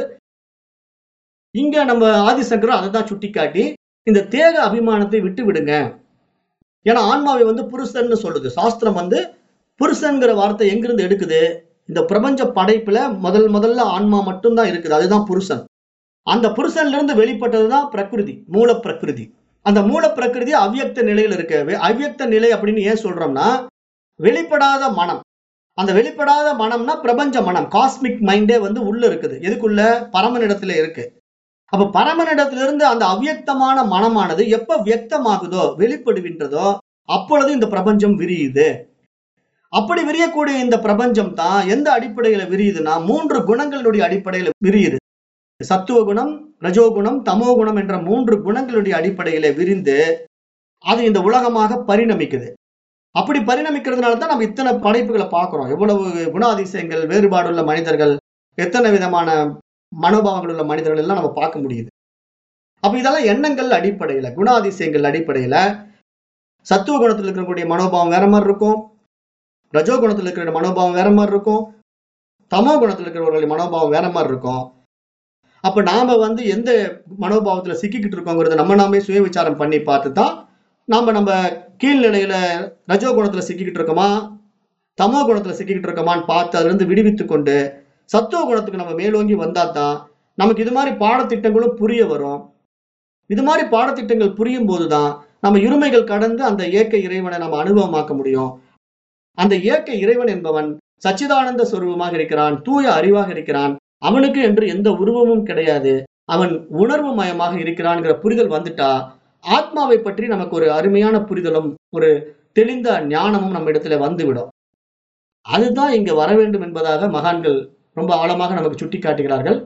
இங்க நம்ம ஆதிசங்கரும் அதை தான் சுட்டி காட்டி இந்த தேக அபிமானத்தை விட்டு விடுங்க ஏன்னா ஆன்மாவை வந்து புருஷன்னு சொல்லுது சாஸ்திரம் வந்து புருஷன்கிற வார்த்தை எங்கிருந்து எடுக்குது இந்த பிரபஞ்ச படைப்புல முதல் முதல்ல ஆன்மா மட்டும்தான் இருக்குது அதுதான் புருஷன் அந்த புருஷன்ல இருந்து வெளிப்பட்டதுதான் பிரகிருதி மூல பிரகிருதி அந்த மூல பிரகிருதி அவ்யக்த நிலையில இருக்கு வே- அவ்யக்த நிலை அப்படின்னு ஏன் சொல்றோம்னா வெளிப்படாத மனம் அந்த வெளிப்படாத மனம்னா பிரபஞ்ச மனம் காஸ்மிக் மைண்டே வந்து உள்ள இருக்குது எதுக்குள்ள பரமனிடத்துல இருக்கு அப்ப பரமனிடத்திலிருந்து அந்த அவ்யக்தமான மனமானது எப்ப வியக்தமாகுதோ வெளிப்படுகின்றதோ அப்பொழுது இந்த பிரபஞ்சம் விரியுது அப்படி விரியக்கூடிய இந்த பிரபஞ்சம் தான் எந்த அடிப்படையில விரியுதுன்னா மூன்று குணங்களுடைய அடிப்படையில விரியுது சத்துவ குணம் ரஜோகுணம் தமோ குணம் என்ற மூன்று குணங்களுடைய அடிப்படையில விரிந்து அது இந்த உலகமாக பரிணமிக்குது அப்படி பரிணமிக்கிறதுனால தான் நம்ம இத்தனை படைப்புகளை பார்க்கிறோம் எவ்வளவு குணாதிசயங்கள் வேறுபாடுள்ள மனிதர்கள் எத்தனை விதமான மனோபாவங்கள் உள்ள மனிதர்கள் எல்லாம் நம்ம பார்க்க முடியுது அப்ப இதெல்லாம் எண்ணங்கள் அடிப்படையில குணாதிசயங்கள் அடிப்படையில சத்துவ குணத்துல இருக்கக்கூடிய மனோபாவம் வேற மாதிரி இருக்கும் ரஜோ குணத்துல இருக்கிற மனோபாவம் வேற மாதிரி இருக்கும் தமோ குணத்துல இருக்கிறவர்களுடைய மனோபாவம் வேற மாதிரி இருக்கும் அப்ப நாம வந்து எந்த மனோபாவத்துல சிக்கிக்கிட்டு இருக்கோங்கிறத நம்ம நாமே சுய விசாரம் பண்ணி பார்த்து தான் நாம நம்ம கீழ்நிலையில ரஜோ குணத்துல சிக்கிக்கிட்டு இருக்கோமா தமோ குணத்துல சிக்கிக்கிட்டு இருக்கோமான்னு பார்த்து அதுல இருந்து விடுவித்து கொண்டு சத்துவ குணத்துக்கு நம்ம மேலோங்கி வந்தா தான் நமக்கு இது மாதிரி பாடத்திட்டங்களும் புரிய வரும் இது மாதிரி பாடத்திட்டங்கள் புரியும் போதுதான் நம்ம இருமைகள் கடந்து அந்த ஏக்க இறைவனை நம்ம அனுபவமாக்க முடியும் அந்த ஏக்க இறைவன் என்பவன் சச்சிதானந்த சொரூபமாக இருக்கிறான் தூய அறிவாக இருக்கிறான் அவனுக்கு என்று எந்த உருவமும் கிடையாது அவன் உணர்வு மயமாக இருக்கிறான்ங்கிற புரிதல் வந்துட்டா ஆத்மாவை பற்றி நமக்கு ஒரு அருமையான புரிதலும் ஒரு தெளிந்த ஞானமும் நம்ம இடத்துல வந்துவிடும் அதுதான் இங்க வர வேண்டும் என்பதாக மகான்கள் ரொம்ப ஆழமாக நமக்கு சுட்டி காட்டுகிறார்கள்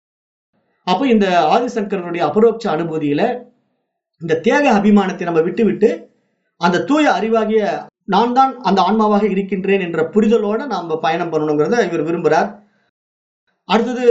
அப்போ இந்த ஆதிசங்கரனுடைய அபரோட்ச அனுபூதியில இந்த தேக அபிமானத்தை நம்ம விட்டுவிட்டு அந்த தூய அறிவாகிய நான் தான் அந்த ஆன்மாவாக இருக்கின்றேன் என்ற புரிதலோட நாம பயணம் பண்ணணுங்கிறத இவர் விரும்புறார் அடுத்தது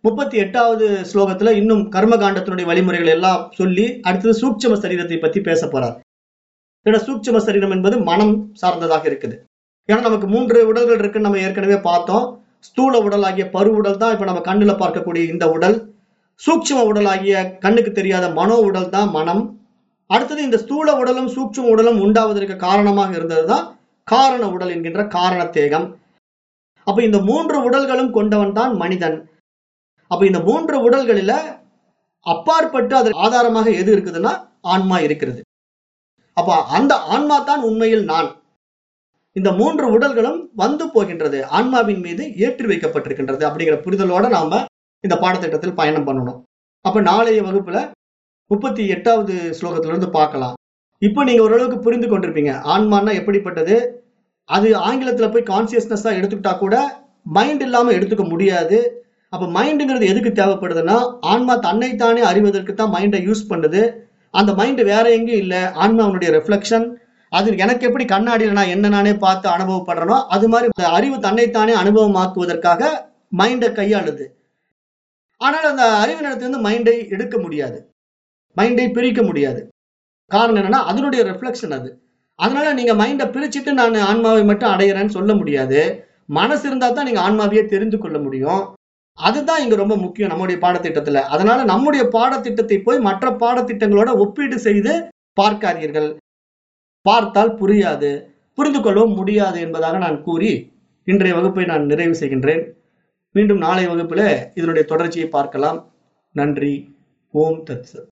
முப்பத்தி எட்டாவது ஸ்லோகத்துல இன்னும் கர்மகாண்டத்தினுடைய வழிமுறைகள் எல்லாம் சொல்லி அடுத்தது சூட்சம சரீரத்தை பத்தி பேச போறார் ஏன்னா சூட்சம சரீரம் என்பது மனம் சார்ந்ததாக இருக்குது ஏன்னா நமக்கு மூன்று உடல்கள் இருக்குன்னு நம்ம ஏற்கனவே பார்த்தோம் ஸ்தூல உடல் ஆகிய பரு உடல் தான் இப்ப நம்ம கண்ணுல பார்க்கக்கூடிய இந்த உடல் சூட்சும உடல் ஆகிய கண்ணுக்கு தெரியாத மனோ உடல் தான் மனம் அடுத்தது இந்த ஸ்தூல உடலும் சூட்சும உடலும் உண்டாவதற்கு காரணமாக இருந்ததுதான் காரண உடல் என்கின்ற காரண தேகம் அப்ப இந்த மூன்று உடல்களும் கொண்டவன் தான் மனிதன் அப்ப இந்த மூன்று உடல்களில அப்பாற்பட்டு அதற்கு ஆதாரமாக எது இருக்குதுன்னா ஆன்மா இருக்கிறது அப்ப அந்த ஆன்மா தான் உண்மையில் நான் இந்த மூன்று உடல்களும் வந்து போகின்றது ஆன்மாவின் மீது ஏற்றி வைக்கப்பட்டிருக்கின்றது அப்படிங்கிற புரிதலோட நாம இந்த பாடத்திட்டத்தில் பயணம் பண்ணணும் அப்ப நாளைய வகுப்புல முப்பத்தி எட்டாவது ஸ்லோகத்துல இருந்து பார்க்கலாம் இப்போ நீங்க ஓரளவுக்கு புரிந்து கொண்டிருப்பீங்க ஆன்மான்னா எப்படிப்பட்டது அது ஆங்கிலத்துல போய் கான்சியஸ்னஸா எடுத்துக்கிட்டா கூட மைண்ட் இல்லாம எடுத்துக்க முடியாது அப்ப மைண்டுங்கிறது எதுக்கு தேவைப்படுதுன்னா ஆன்மா தன்னைத்தானே அறிவதற்கு தான் மைண்டை யூஸ் பண்ணுது அந்த மைண்ட் வேற எங்கேயும் இல்லை ஆன்மாவுடைய ரெஃப்ளெக்ஷன் அது எனக்கு எப்படி கண்ணாடியில் நான் என்ன நானே பார்த்து அனுபவப்படுறனோ அது மாதிரி அந்த அறிவு தன்னைத்தானே அனுபவமாக்குவதற்காக மைண்டை கையாளுது ஆனால் அந்த அறிவினிடத்திலிருந்து மைண்டை எடுக்க முடியாது மைண்டை பிரிக்க முடியாது காரணம் என்னன்னா அதனுடைய ரெஃப்ளெக்ஷன் அது அதனால நீங்க மைண்டை பிரிச்சுட்டு நான் ஆன்மாவை மட்டும் அடையிறேன்னு சொல்ல முடியாது மனசு இருந்தா தான் நீங்க ஆன்மாவையே தெரிந்து கொள்ள முடியும் அதுதான் இங்க ரொம்ப முக்கியம் நம்முடைய பாடத்திட்டத்துல அதனால நம்முடைய பாடத்திட்டத்தை போய் மற்ற பாடத்திட்டங்களோட ஒப்பீடு செய்து பார்க்காதீர்கள் பார்த்தால் புரியாது புரிந்து கொள்ளவும் முடியாது என்பதாக நான் கூறி இன்றைய வகுப்பை நான் நிறைவு செய்கின்றேன் மீண்டும் நாளை வகுப்புல இதனுடைய தொடர்ச்சியை பார்க்கலாம் நன்றி ஓம் தத் சத்